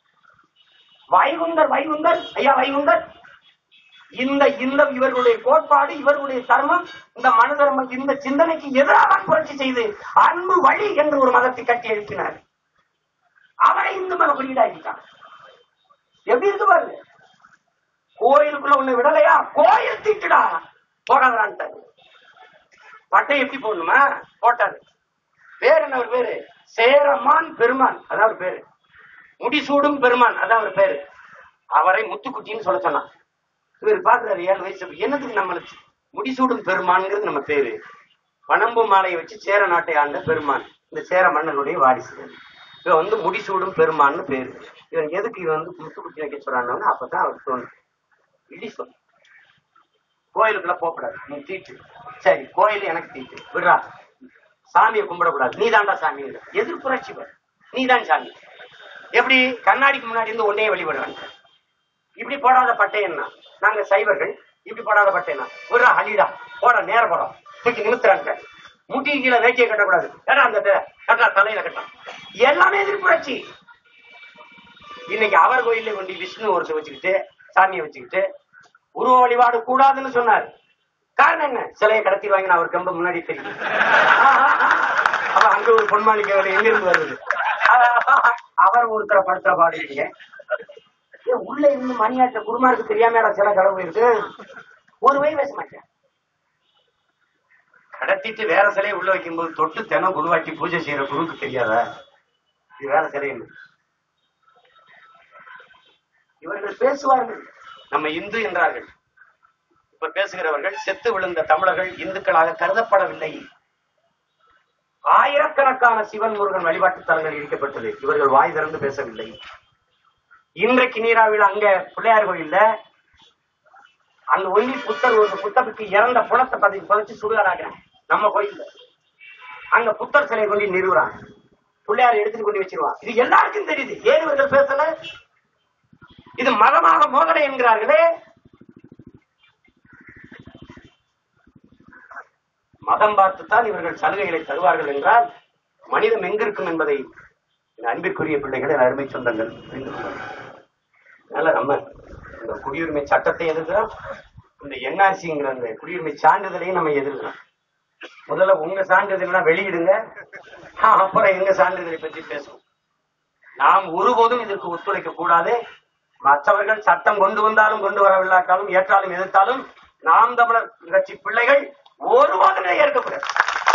வைகுந்தர் வைகுந்தர் ஐயா வைகுந்தர் இந்த இந்த இவர்களுடைய கோட்பாடு இவர்களுடைய தர்மம் இந்த மனு தர்மம் இந்த சிந்தனைக்கு எதிராக புரட்சி செய்து அன்பு வழி என்று ஒரு மதத்தை கட்டி எழுப்பினார் அவரை இந்து மத குறியீடாக்கிட்டான் எப்படி இருக்கு பாருங்க கோயிலுக்குள்ள ஒண்ணு விடலையா கோயில் தீட்டுடா போடாதான்ட்டாரு பட்டை எப்படி போடணுமா போட்டாரு பேர் என்ன ஒரு பேரு சேரமான் பெருமான் அதான் ஒரு பேரு முடிசூடும் பெருமான் அதான் ஒரு பேரு அவரை முத்துக்குட்டின்னு சொல்ல சொன்னான் இவர் பாக்குறாரு ஏழு வயசு என்னதுக்கு நம்மளுக்கு முடிசூடும் பெருமான்ங்கிறது நம்ம பேரு வனம்பு மாலையை வச்சு சேர நாட்டை ஆண்ட பெருமான் இந்த சேர மன்னனுடைய வாரிசுகள் இவன் வந்து முடிசூடும் பெருமான்னு பேரு இவன் எதுக்கு இவன் வந்து முத்துக்குட்டி வைக்க சொல்றான்னு அப்பதான் அவர் தோணும் இடி சொல் கோயிலுக்குள்ள போகக்கூடாது நீ தீட்டு சரி கோயில் எனக்கு தீட்டு விடுறா சாமியை கும்பிடக்கூடாது நீ தாண்டா சாமி எதிர்ப்புரட்சி பாரு. நீ தான் சாமி எப்படி கண்ணாடிக்கு முன்னாடி இருந்து ஒன்னே வழிபடுறாங்க இப்படி போடாத பட்டை என்ன நாங்க சைவர்கள் இப்படி போடாத பட்டை என்ன விடுறா அலிடா போட நேர போடும் தூக்கி நிமித்துறாங்க முட்டி கீழே வேட்டியை கட்டக்கூடாது ஏடா அந்த த- கட்டா தலையில கட்டலாம் எல்லாமே எதிர்ப்புரட்சி இன்னைக்கு அவர் கோயில்ல கொண்டு விஷ்ணு ஒருத்தர் வச்சுக்கிட்டு சாமியை வச்சுக்கிட்டு உருவ வழிபாடு கூடாதுன்னு சொன்னார் காரணம் என்ன சிலையை கடத்திடுவாங்கன்னு அவருக்கு ரொம்ப முன்னாடி தெரியும் அப்ப அங்க ஒரு பொன்மாளிகை வேலை எங்க இருந்து வருது அவர் ஒருத்தரை படுத்துற பாடு இல்லையே ஏன் உள்ள இருந்து மணியாற்ற குருமாருக்கு தெரியாம சில கடவுள் இருக்கு ஒரு வழி பேச மாட்டேன் கடத்திட்டு வேற சிலையை உள்ள வைக்கும்போது தொட்டு தினம் குருவாக்கி பூஜை செய்யற குருவுக்கு தெரியாதா இது வேற சிலை என்ன இவர்கள் பேசுவார்கள் நம்ம இந்து என்றார்கள் இப்ப பேசுகிறவர்கள் செத்து விழுந்த தமிழர்கள் இந்துக்களாக கருதப்படவில்லை ஆயிரக்கணக்கான சிவன் முருகன் வழிபாட்டு தலங்கள் இடிக்கப்பட்டது இவர்கள் வாய் திறந்து பேசவில்லை இன்றைக்கு நீராவில் அங்க பிள்ளையார் கோயில்ல அந்த ஒல்லி புத்தர் ஒரு புத்தருக்கு இறந்த புலத்தை பதி பதிச்சு சுடுகாடாகிறான் நம்ம கோயில்ல அங்க புத்தர் சிலை கொண்டு நிறுவுறான் பிள்ளையார் எடுத்துட்டு கொண்டு வச்சிருவான் இது எல்லாருக்கும் தெரியுது ஏன் இவர்கள் பேசல இது மதமாக மோதலை என்கிறார்களே மதம் பார்த்துத்தான் இவர்கள் சலுகைகளை தருவார்கள் என்றால் மனிதம் எங்கிருக்கும் என்பதை என் அன்பிற்குரிய பிள்ளைகள் என் அருமை சொந்தங்கள் புரிந்து கொள்ளுங்கள். அதனால நம்ம இந்த குடியுரிமை சட்டத்தை எதிர்க்கிறோம் இந்த என்ஆர்சிங்கிற அந்த குடியுரிமை சான்றிதழையும் நம்ம எதிர்க்கிறோம் முதல்ல உங்க சான்றிதழ்லாம் வெளியிடுங்க அப்புறம் எங்க சான்றிதழை பற்றி பேசுவோம் நாம் ஒருபோதும் இதற்கு ஒத்துழைக்க கூடாது மற்றவர்கள் சட்டம் கொண்டு வந்தாலும் கொண்டு வரவில்லாட்டாலும் ஏற்றாலும் எதிர்த்தாலும் நாம் தமிழர் கட்சி பிள்ளைகள் ஒருபோதும் இதை ஏற்கக்கூடாது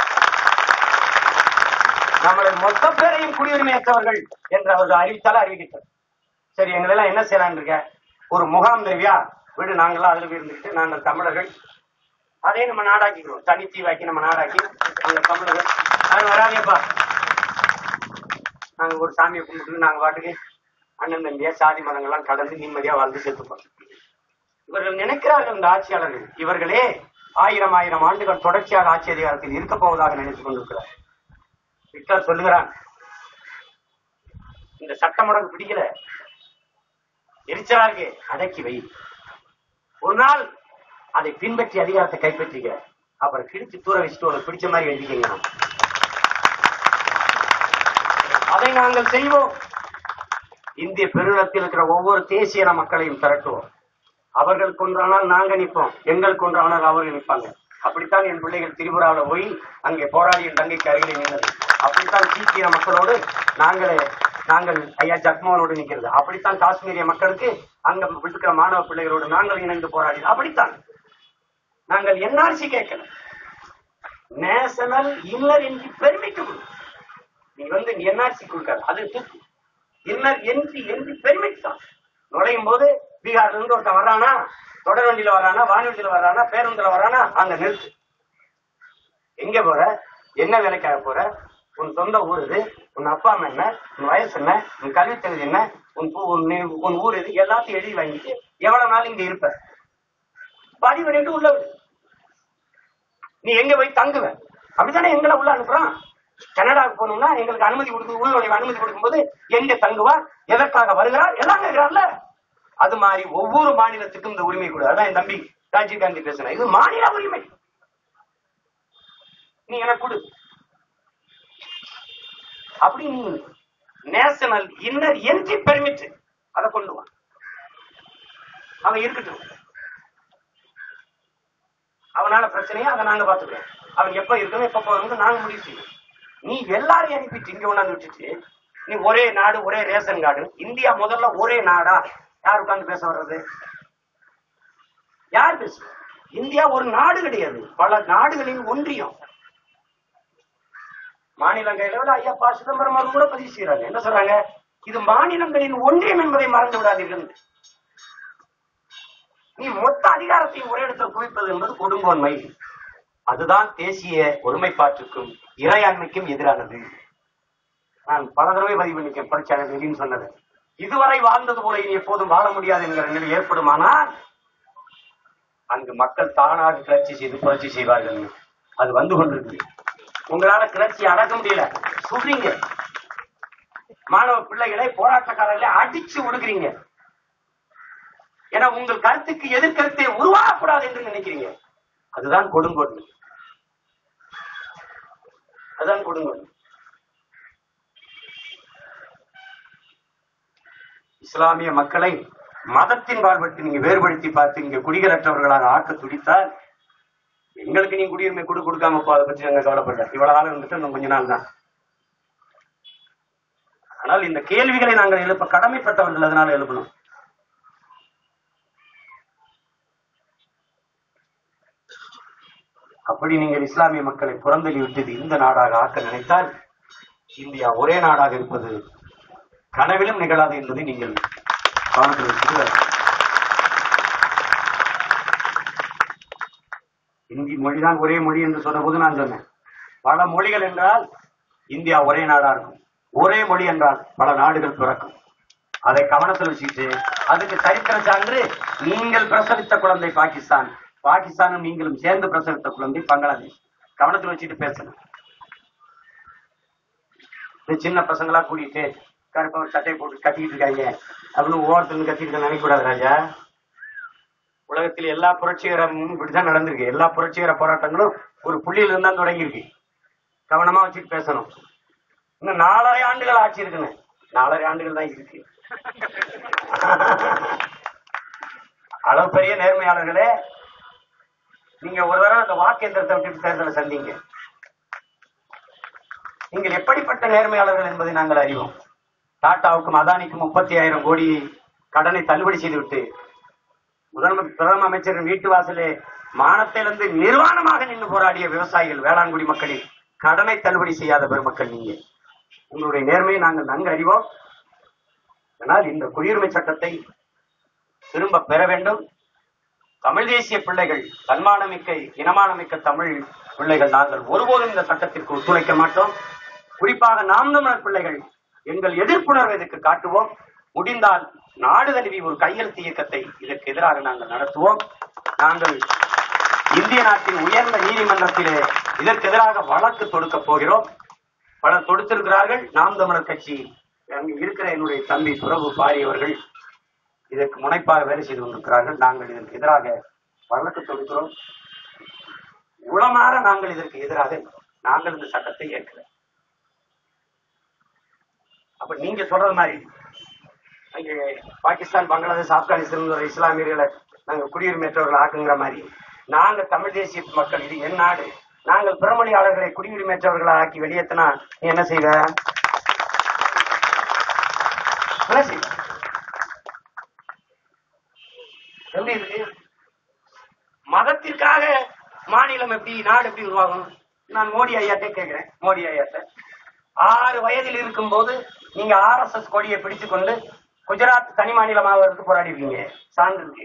நம்மளை மொத்த பேரையும் குடியுரிமையற்றவர்கள் என்று அவர்கள் அறிவித்தாலும் அறிவிக்கிறார் சரி எங்களெல்லாம் என்ன செய்யலாம்னு இருக்க ஒரு முகாம் தேவியா விடு நாங்கெல்லாம் அதுல போய் இருந்துக்கிட்டு நாங்கள் தமிழர்கள் அதே நம்ம நாடாக்கிக்கிறோம் தனித்தீவாக்கி நம்ம நாடாக்கி அங்க தமிழர்கள் அது வராதேப்பா நாங்க ஒரு சாமியை கும்பிட்டு நாங்க பாட்டுக்கு அண்ணன் தம்பியா சாதி மதங்கள்லாம் கடந்து நிம்மதியா வாழ்ந்து செத்துப்போம் இவர்கள் நினைக்கிறார்கள் இந்த ஆட்சியாளர்கள் இவர்களே ஆயிரம் ஆயிரம் ஆண்டுகள் தொடர்ச்சியாக ஆட்சி அதிகாரத்தில் இருக்க போவதாக நினைத்துக் கொண்டிருக்கிறார் விக்டர் சொல்லுகிறான் இந்த சட்டம் உனக்கு பிடிக்கல எரிச்சலா இருக்கு அடக்கி வை ஒரு நாள் அதை பின்பற்றி அதிகாரத்தை கைப்பற்றிக்க அப்புறம் கிழிச்சு தூர வச்சுட்டு உனக்கு பிடிச்ச மாதிரி எழுதிக்கங்க அதை நாங்கள் செய்வோம் இந்திய பெருநிலத்தில் இருக்கிற ஒவ்வொரு தேசிய இன மக்களையும் திரட்டுவோம் அவர்களுக்கு ஒன்றானால் நாங்க நிற்போம் எங்களுக்கு ஒன்றானால் அவர்கள் நிற்பாங்க அப்படித்தான் என் பிள்ளைகள் திரிபுராவில் போய் அங்கே போராடி என் தங்கைக்கு அருகிலே நின்றது அப்படித்தான் சீக்கிய மக்களோடு நாங்கள் நாங்கள் ஐயா ஜக்மோகனோடு நிற்கிறது அப்படித்தான் காஷ்மீரிய மக்களுக்கு அங்க இருக்கிற மாணவ பிள்ளைகளோடு நாங்கள் இணைந்து போராடி அப்படித்தான் நாங்கள் என்ஆர்சி கேட்கல நேஷனல் இன்னர் என்ட்ரி பெர்மிட் கொடு நீ வந்து என்ஆர்சி கொடுக்காது அது தூக்கு இன்னர் என்ட்ரி என்ட்ரி பெர்மிட் தான் நுழையும் போது பீகார்ல இருந்து ஒருத்தன் வர்றானா தொடர் வண்டியில வர்றானா வானூர்தியில வர்றானா பேருந்துல வர்றானா அங்க நிறுத்து எங்க போற என்ன வேலைக்காக போற உன் சொந்த ஊர் இது உன் அப்பா அம்மா என்ன உன் வயசு என்ன உன் கல்வி தகுதி என்ன உன் பூ- உன் நீ- உன் ஊர் இது எல்லாத்தையும் எழுதி வாங்கிட்டு எவ்வளவு நாள் இங்க இருப்ப பதிவு பண்ணிட்டு உள்ள விடு நீ எங்க போய் தங்குவ அப்படித்தானே எங்களை உள்ள அனுப்புறான் கனடாவுக்கு போகணும்னா எங்களுக்கு அனுமதி கொடுக்கும் உள்நுழைவு அனுமதி கொடுக்கும்போது எங்க தங்குவார் எதற்காக வருகிறார் எல்லாம் கேட்கிறார்ல அது மாதிரி ஒவ்வொரு மாநிலத்துக்கும் இந்த உரிமை கொடு அதான் என் தம்பி ராஜீவ் காந்தி பேசுறேன் இது மாநில உரிமை நீ எனக்கு கொடு அப்படி நீ நேஷனல் இன்னர் என்ட்ரி பெர்மிட் அதை கொண்டு வா அவன் இருக்கட்டும் அவனால பிரச்சனையா அதை நாங்க பாத்துக்கிறோம் அவன் எப்ப இருக்கணும் எப்ப போகணும் நாங்க முடிவு செய்வோம் நீ எல்லாரையும் அனுப்பிட்டு இங்க கொண்டாந்து விட்டுட்டு நீ ஒரே நாடு ஒரே ரேஷன் கார்டு இந்தியா முதல்ல ஒரே நாடா யார் உட்கார்ந்து பேச வர்றது யார் பேச இந்தியா ஒரு நாடு கிடையாது பல நாடுகளின் ஒன்றியம் மாநிலங்களில் ஐயா பா சிதம்பரம் அவர்கள் கூட பதிவு செய்யறாங்க என்ன சொல்றாங்க இது மாநிலங்களின் ஒன்றியம் என்பதை மறந்து விடாதீர்கள் நீ மொத்த அதிகாரத்தையும் ஒரே இடத்தில் குவிப்பது என்பது கொடுங்கோன்மை அதுதான் தேசிய ஒருமைப்பாட்டுக்கும் இறையாண்மைக்கும் எதிரானது நான் பல தடவை பதிவு பண்ணிக்கேன் படிச்சாளர் வெளின்னு சொன்னது இதுவரை வாழ்ந்தது போல இனி எப்போதும் வாழ முடியாது என்கிற நிலை ஏற்படுமானால் அங்கு மக்கள் தானாக கிளர்ச்சி செய்து புரட்சி செய்வார்கள் அது வந்து கொண்டிருக்கு உங்களால கிளர்ச்சி அடக்க முடியல சுடுறீங்க மாணவ பிள்ளைகளை போராட்டக்காரர்களை அடிச்சு ஒடுக்குறீங்க ஏன்னா உங்கள் கருத்துக்கு எதிர்கருத்தை உருவாகக்கூடாது என்று நினைக்கிறீங்க அதுதான் கொடுங்கோன்மை அதுதான் கொடுங்கோன்மை இஸ்லாமிய மக்களை மதத்தின் வாழ்வெட்டு நீங்க வேறுபடுத்தி பார்த்து இங்க குடிகளற்றவர்களாக ஆக்க துடித்தால் எங்களுக்கு நீ குடியுரிமை கொடு கொடுக்காம போ அதை பற்றி நாங்க கவலைப்படல இவ்வளவு காலம் இருந்துட்டு இன்னும் கொஞ்ச நாள் தான் ஆனால் இந்த கேள்விகளை நாங்கள் எழுப்ப கடமைப்பட்டவர்கள் அதனால எழுப்பணும் அப்படி நீங்கள் இஸ்லாமிய மக்களை புறந்தள்ளி விட்டது இந்த நாடாக ஆக்க நினைத்தால் இந்தியா ஒரே நாடாக இருப்பது கனவிலும் நிகழாது என்பதை நீங்கள் கவனத்தில் வைத்துக் இந்தி மொழிதான் ஒரே மொழி என்று சொன்னபோது நான் சொன்னேன் பல மொழிகள் என்றால் இந்தியா ஒரே நாடா இருக்கும் ஒரே மொழி என்றால் பல நாடுகள் பிறக்கும் அதை கவனத்தில் வச்சுக்கிட்டு அதுக்கு சரித்திர சான்று நீங்கள் பிரசவித்த குழந்தை பாகிஸ்தான் பாகிஸ்தானும் நீங்களும் சேர்ந்து பிரசவித்த குழந்தை பங்களாதேஷ் கவனத்தில் வச்சுட்டு பேசணும் இந்த சின்ன பசங்களா கூட்டிட்டு கருப்பா ஒரு சட்டை போட்டு கத்திக்கிட்டு இருக்காங்க அப்படின்னு ஓரத்துல கத்திட்டு நினைக்க கூடாது ராஜா உலகத்தில் எல்லா புரட்சிகரமும் இப்படிதான் நடந்திருக்கு எல்லா புரட்சிகர போராட்டங்களும் ஒரு புள்ளியில இருந்தா தொடங்கி இருக்கு கவனமா வச்சுட்டு பேசணும் இன்னும் நாலரை ஆண்டுகள் ஆட்சி இருக்குன்னு நாலரை ஆண்டுகள் தான் இருக்கு அளவு பெரிய நேர்மையாளர்களே நீங்க ஒரு தடவை அந்த வாக்கு எந்திரத்தை விட்டுட்டு தேர்தலை சந்திங்க நீங்கள் எப்படிப்பட்ட நேர்மையாளர்கள் என்பதை நாங்கள் அறிவோம் டாடாவுக்கும் அதானிக்கும் முப்பத்தி ஆயிரம் கோடி கடனை தள்ளுபடி செய்துவிட்டு முதலமைச்சர் பிரதம அமைச்சரின் வீட்டு வாசலே மானத்திலிருந்து நிர்வாணமாக நின்று போராடிய விவசாயிகள் வேளாண்குடி மக்களின் கடனை தள்ளுபடி செய்யாத பெருமக்கள் நீங்க உங்களுடைய நேர்மையை நாங்கள் நன்கு அறிவோம் ஆனால் இந்த குடியுரிமை சட்டத்தை திரும்ப பெற வேண்டும் தமிழ் தேசிய பிள்ளைகள் தன்மானமிக்க இனமானமிக்க தமிழ் பிள்ளைகள் நாங்கள் ஒருபோதும் இந்த சட்டத்திற்கு ஒத்துழைக்க மாட்டோம் குறிப்பாக நாம் தமிழர் பிள்ளைகள் எங்கள் எதிர்ப்புணர்வை இதற்கு காட்டுவோம் முடிந்தால் நாடு தழுவி ஒரு கையெழுத்து இயக்கத்தை இதற்கு எதிராக நாங்கள் நடத்துவோம் நாங்கள் இந்திய நாட்டின் உயர்ந்த நீதிமன்றத்திலே இதற்கு எதிராக வழக்கு தொடுக்கப் போகிறோம் பலர் தொடுத்திருக்கிறார்கள் நாம் தமிழர் கட்சி அங்கு இருக்கிற என்னுடைய தம்பி பிரபு பாரி அவர்கள் இதற்கு முனைப்பாக வேலை செய்து கொண்டிருக்கிறார்கள் நாங்கள் இதற்கு எதிராக வழக்கு தொடுக்கிறோம் உளமாற நாங்கள் இதற்கு எதிராக நாங்கள் இந்த சட்டத்தை ஏற்கிறோம் அப்ப நீங்க சொல்றது மாதிரி அங்கே பாகிஸ்தான் பங்களாதேஷ் ஆப்கானிஸ்தான் ஒரு இஸ்லாமியர்களை நாங்க குடியுரிமையற்றவர்கள் ஆக்குங்கிற மாதிரி நாங்க தமிழ் தேசிய மக்கள் இது என் நாடு நாங்கள் பிறமொழியாளர்களை குடியுரிமையற்றவர்களை ஆக்கி வெளியேற்றினா நீ என்ன செய்வ என்ன செய்வ எப்படி இருக்கு மதத்திற்காக மாநிலம் எப்படி நாடு எப்படி உருவாகும் நான் மோடி ஐயாட்ட கேட்கிறேன் மோடி ஐயாட்ட ஆறு வயதில் இருக்கும்போது நீங்க ஆர் எஸ் எஸ் கொடியை பிடித்துக் கொண்டு குஜராத் தனி மாநிலமாவதற்கு போராடி இருக்கீங்க சான்று இருக்கு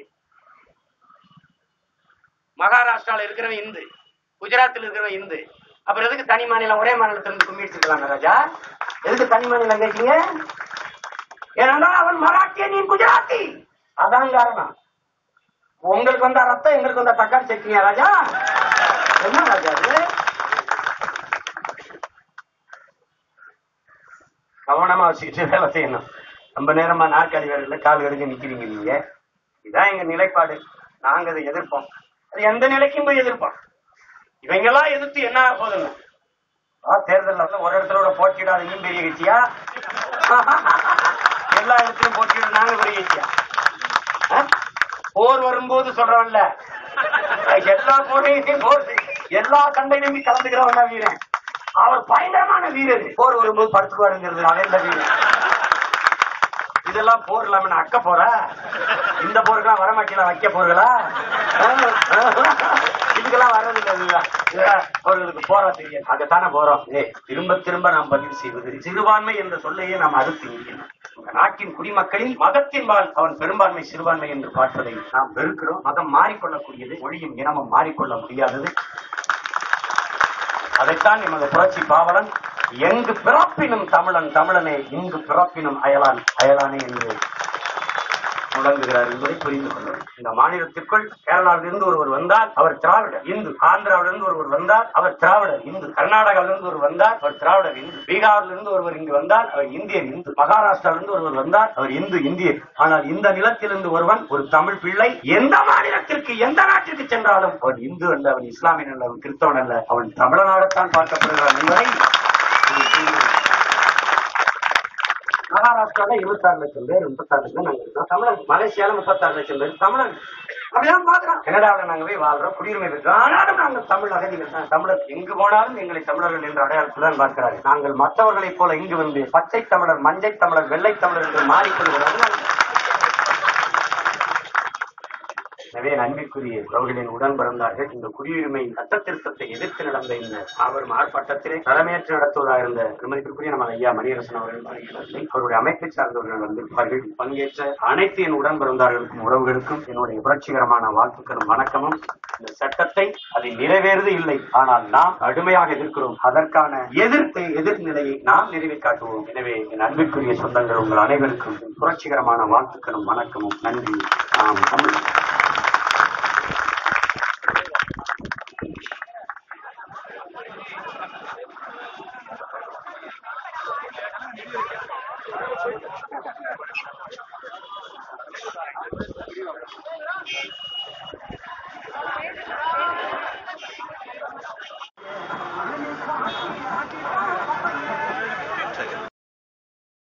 மகாராஷ்டிரால இருக்கிறவன் இந்து குஜராத்தில் இருக்கிறவன் இந்து அப்புறம் எதுக்கு தனி மாநிலம் ஒரே மாநிலத்துல இருந்து கும்பிட்டு இருக்கலாம் ராஜா எதுக்கு தனி மாநிலம் கேட்கீங்க ஏன்னா அவன் மராட்டிய நீ குஜராத்தி அதான் காரணம் உங்களுக்கு வந்த ரத்தம் எங்களுக்கு வந்த தக்காளி சட்னியா ராஜா என்ன ராஜா இது கவனமா வச்சுக்கிட்டு வேலை செய்யணும் ரொம்ப நேரமா நாற்காலி வேலையில கால் கடுக்க நிக்கிறீங்க நீங்க இதான் எங்க நிலைப்பாடு நாங்க அதை எதிர்ப்போம் அது எந்த நிலைக்கும் போய் எதிர்ப்போம் இவங்கெல்லாம் எதிர்த்து என்ன ஆக போகுதுங்க ஆ, தேர்தல்ல வந்து ஒரு இடத்துல கூட போட்டியிடாத இன்னும் பெரிய கட்சியா எல்லா இடத்துலயும் போட்டியிட நாங்க பெரிய கட்சியா ஆ? போர் வரும்போது சொல்றோம்ல எல்லா போரையும் போர் எல்லா சண்டையிலுமே கலந்துக்கிறவன் தான் வீரன் அவர் பயங்கரமான வீரர் போர் வரும்போது படுத்துக்குவாருங்கிறது அவன் தான் வீரன் இதெல்லாம் போர் இல்லாம நான் அக்க போற இந்த போருக்கெல்லாம் வரமாட்டீங்களா வைக்க போறீங்களா இதுக்கெல்லாம் வர்றது இல்லை அவர்களுக்கு போரா தெரியும் அதைத்தானே போறோம் ஏ திரும்ப திரும்ப நாம் பதிவு செய்வது சிறுபான்மை என்ற சொல்லையே நாம் அறுத்து எறியணும். இந்த நாட்டின் குடிமக்களில் மதத்தின்பால் அவன் பெரும்பான்மை சிறுபான்மை என்று பார்ப்பதை நாம் வெறுக்கிறோம் மதம் மாறிக்கொள்ளக்கூடியது மொழியும் இனமும் மாறிக்கொள்ள முடியாதது அதைத்தான் எமது புரட்சி பாவலன் எங்கு பிறப்பினும் தமிழன் தமிழனே இங்கு பிறப்பினும் அயலான் அயலானே என்று முழங்குகிறார் என்பதை புரிந்து கொள்ள வேண்டும். இந்த மாநிலத்திற்குள் கேரளாவிலிருந்து ஒருவர் வந்தால் அவர் திராவிடர் இந்து ஆந்திராவிலிருந்து ஒருவர் வந்தால் அவர் திராவிடர் இந்து கர்நாடகாவிலிருந்து ஒருவர் வந்தால் அவர் திராவிடர் இந்து பீகாரிலிருந்து ஒருவர் இங்கு வந்தால் அவர் இந்தியர் இந்து மகாராஷ்டிராவிலிருந்து ஒருவர் வந்தால் அவர் இந்து இந்தியர் ஆனால் இந்த நிலத்திலிருந்து ஒருவன் ஒரு தமிழ் பிள்ளை எந்த மாநிலத்திற்கு எந்த நாட்டிற்கு சென்றாலும் அவன் இந்து அல்ல அவன் இஸ்லாமியன் அல்ல அவன் கிறிஸ்தவன் அல்ல அவன் தமிழனாகத்தான் பார்க்கப்படுகிறான் என்பதை நீங்கள் புரிந்து கொள்ள வேண்டும். மகாராஷ்டிரால இருபத்தாறு லட்சம் பேர் முப்பத்தாறு லட்சம் நாங்க இருக்கோம் தமிழன் மலேசியால முப்பத்தாறு லட்சம் பேர் தமிழன் அப்படிதான் பாக்குறோம் கனடாவில் நாங்க போய் வாழ்றோம் குடியுரிமை பெற்றோம் ஆனாலும் நாங்கள் தமிழ் அகதிகள் தான் தமிழர் எங்கு போனாலும் எங்களை தமிழர்கள் என்ற அடையாளத்துடன் பார்க்கிறார்கள் நாங்கள் மற்றவர்களைப் போல இங்கு வந்து பச்சை தமிழர் மஞ்சை தமிழர் வெள்ளை தமிழர் என்று மாறிக்கொள்கிறார்கள் எனவே அன்பிற்குரிய அவர்களின் உடன் பிறந்தார்கள் இந்த குடியுரிமை சட்ட திருத்தத்தை எதிர்த்து நடந்த இந்த மாபெரும் ஆர்ப்பாட்டத்திலே தலைமையேற்று நடத்துவதாக இருந்த திருமதிக்குரிய நம்ம ஐயா மணியரசன் அவர்கள் வருகிறார்கள் அவருடைய அமைப்பை சார்ந்தவர்கள் வந்திருப்பார்கள் பங்கேற்ற அனைத்து என் உடன் பிறந்தார்களுக்கும் உறவுகளுக்கும் என்னுடைய புரட்சிகரமான வாழ்த்துக்களும் வணக்கமும் இந்த சட்டத்தை அதை நிறைவேறது இல்லை ஆனால் நாம் கடுமையாக எதிர்க்கிறோம் அதற்கான எதிர்ப்பு எதிர்நிலையை நாம் நிறைவே காட்டுவோம் எனவே என் அன்பிற்குரிய சொந்தங்கள் உங்கள் அனைவருக்கும் என் புரட்சிகரமான வாழ்த்துக்களும் வணக்கமும் நன்றி நாம் தமிழ்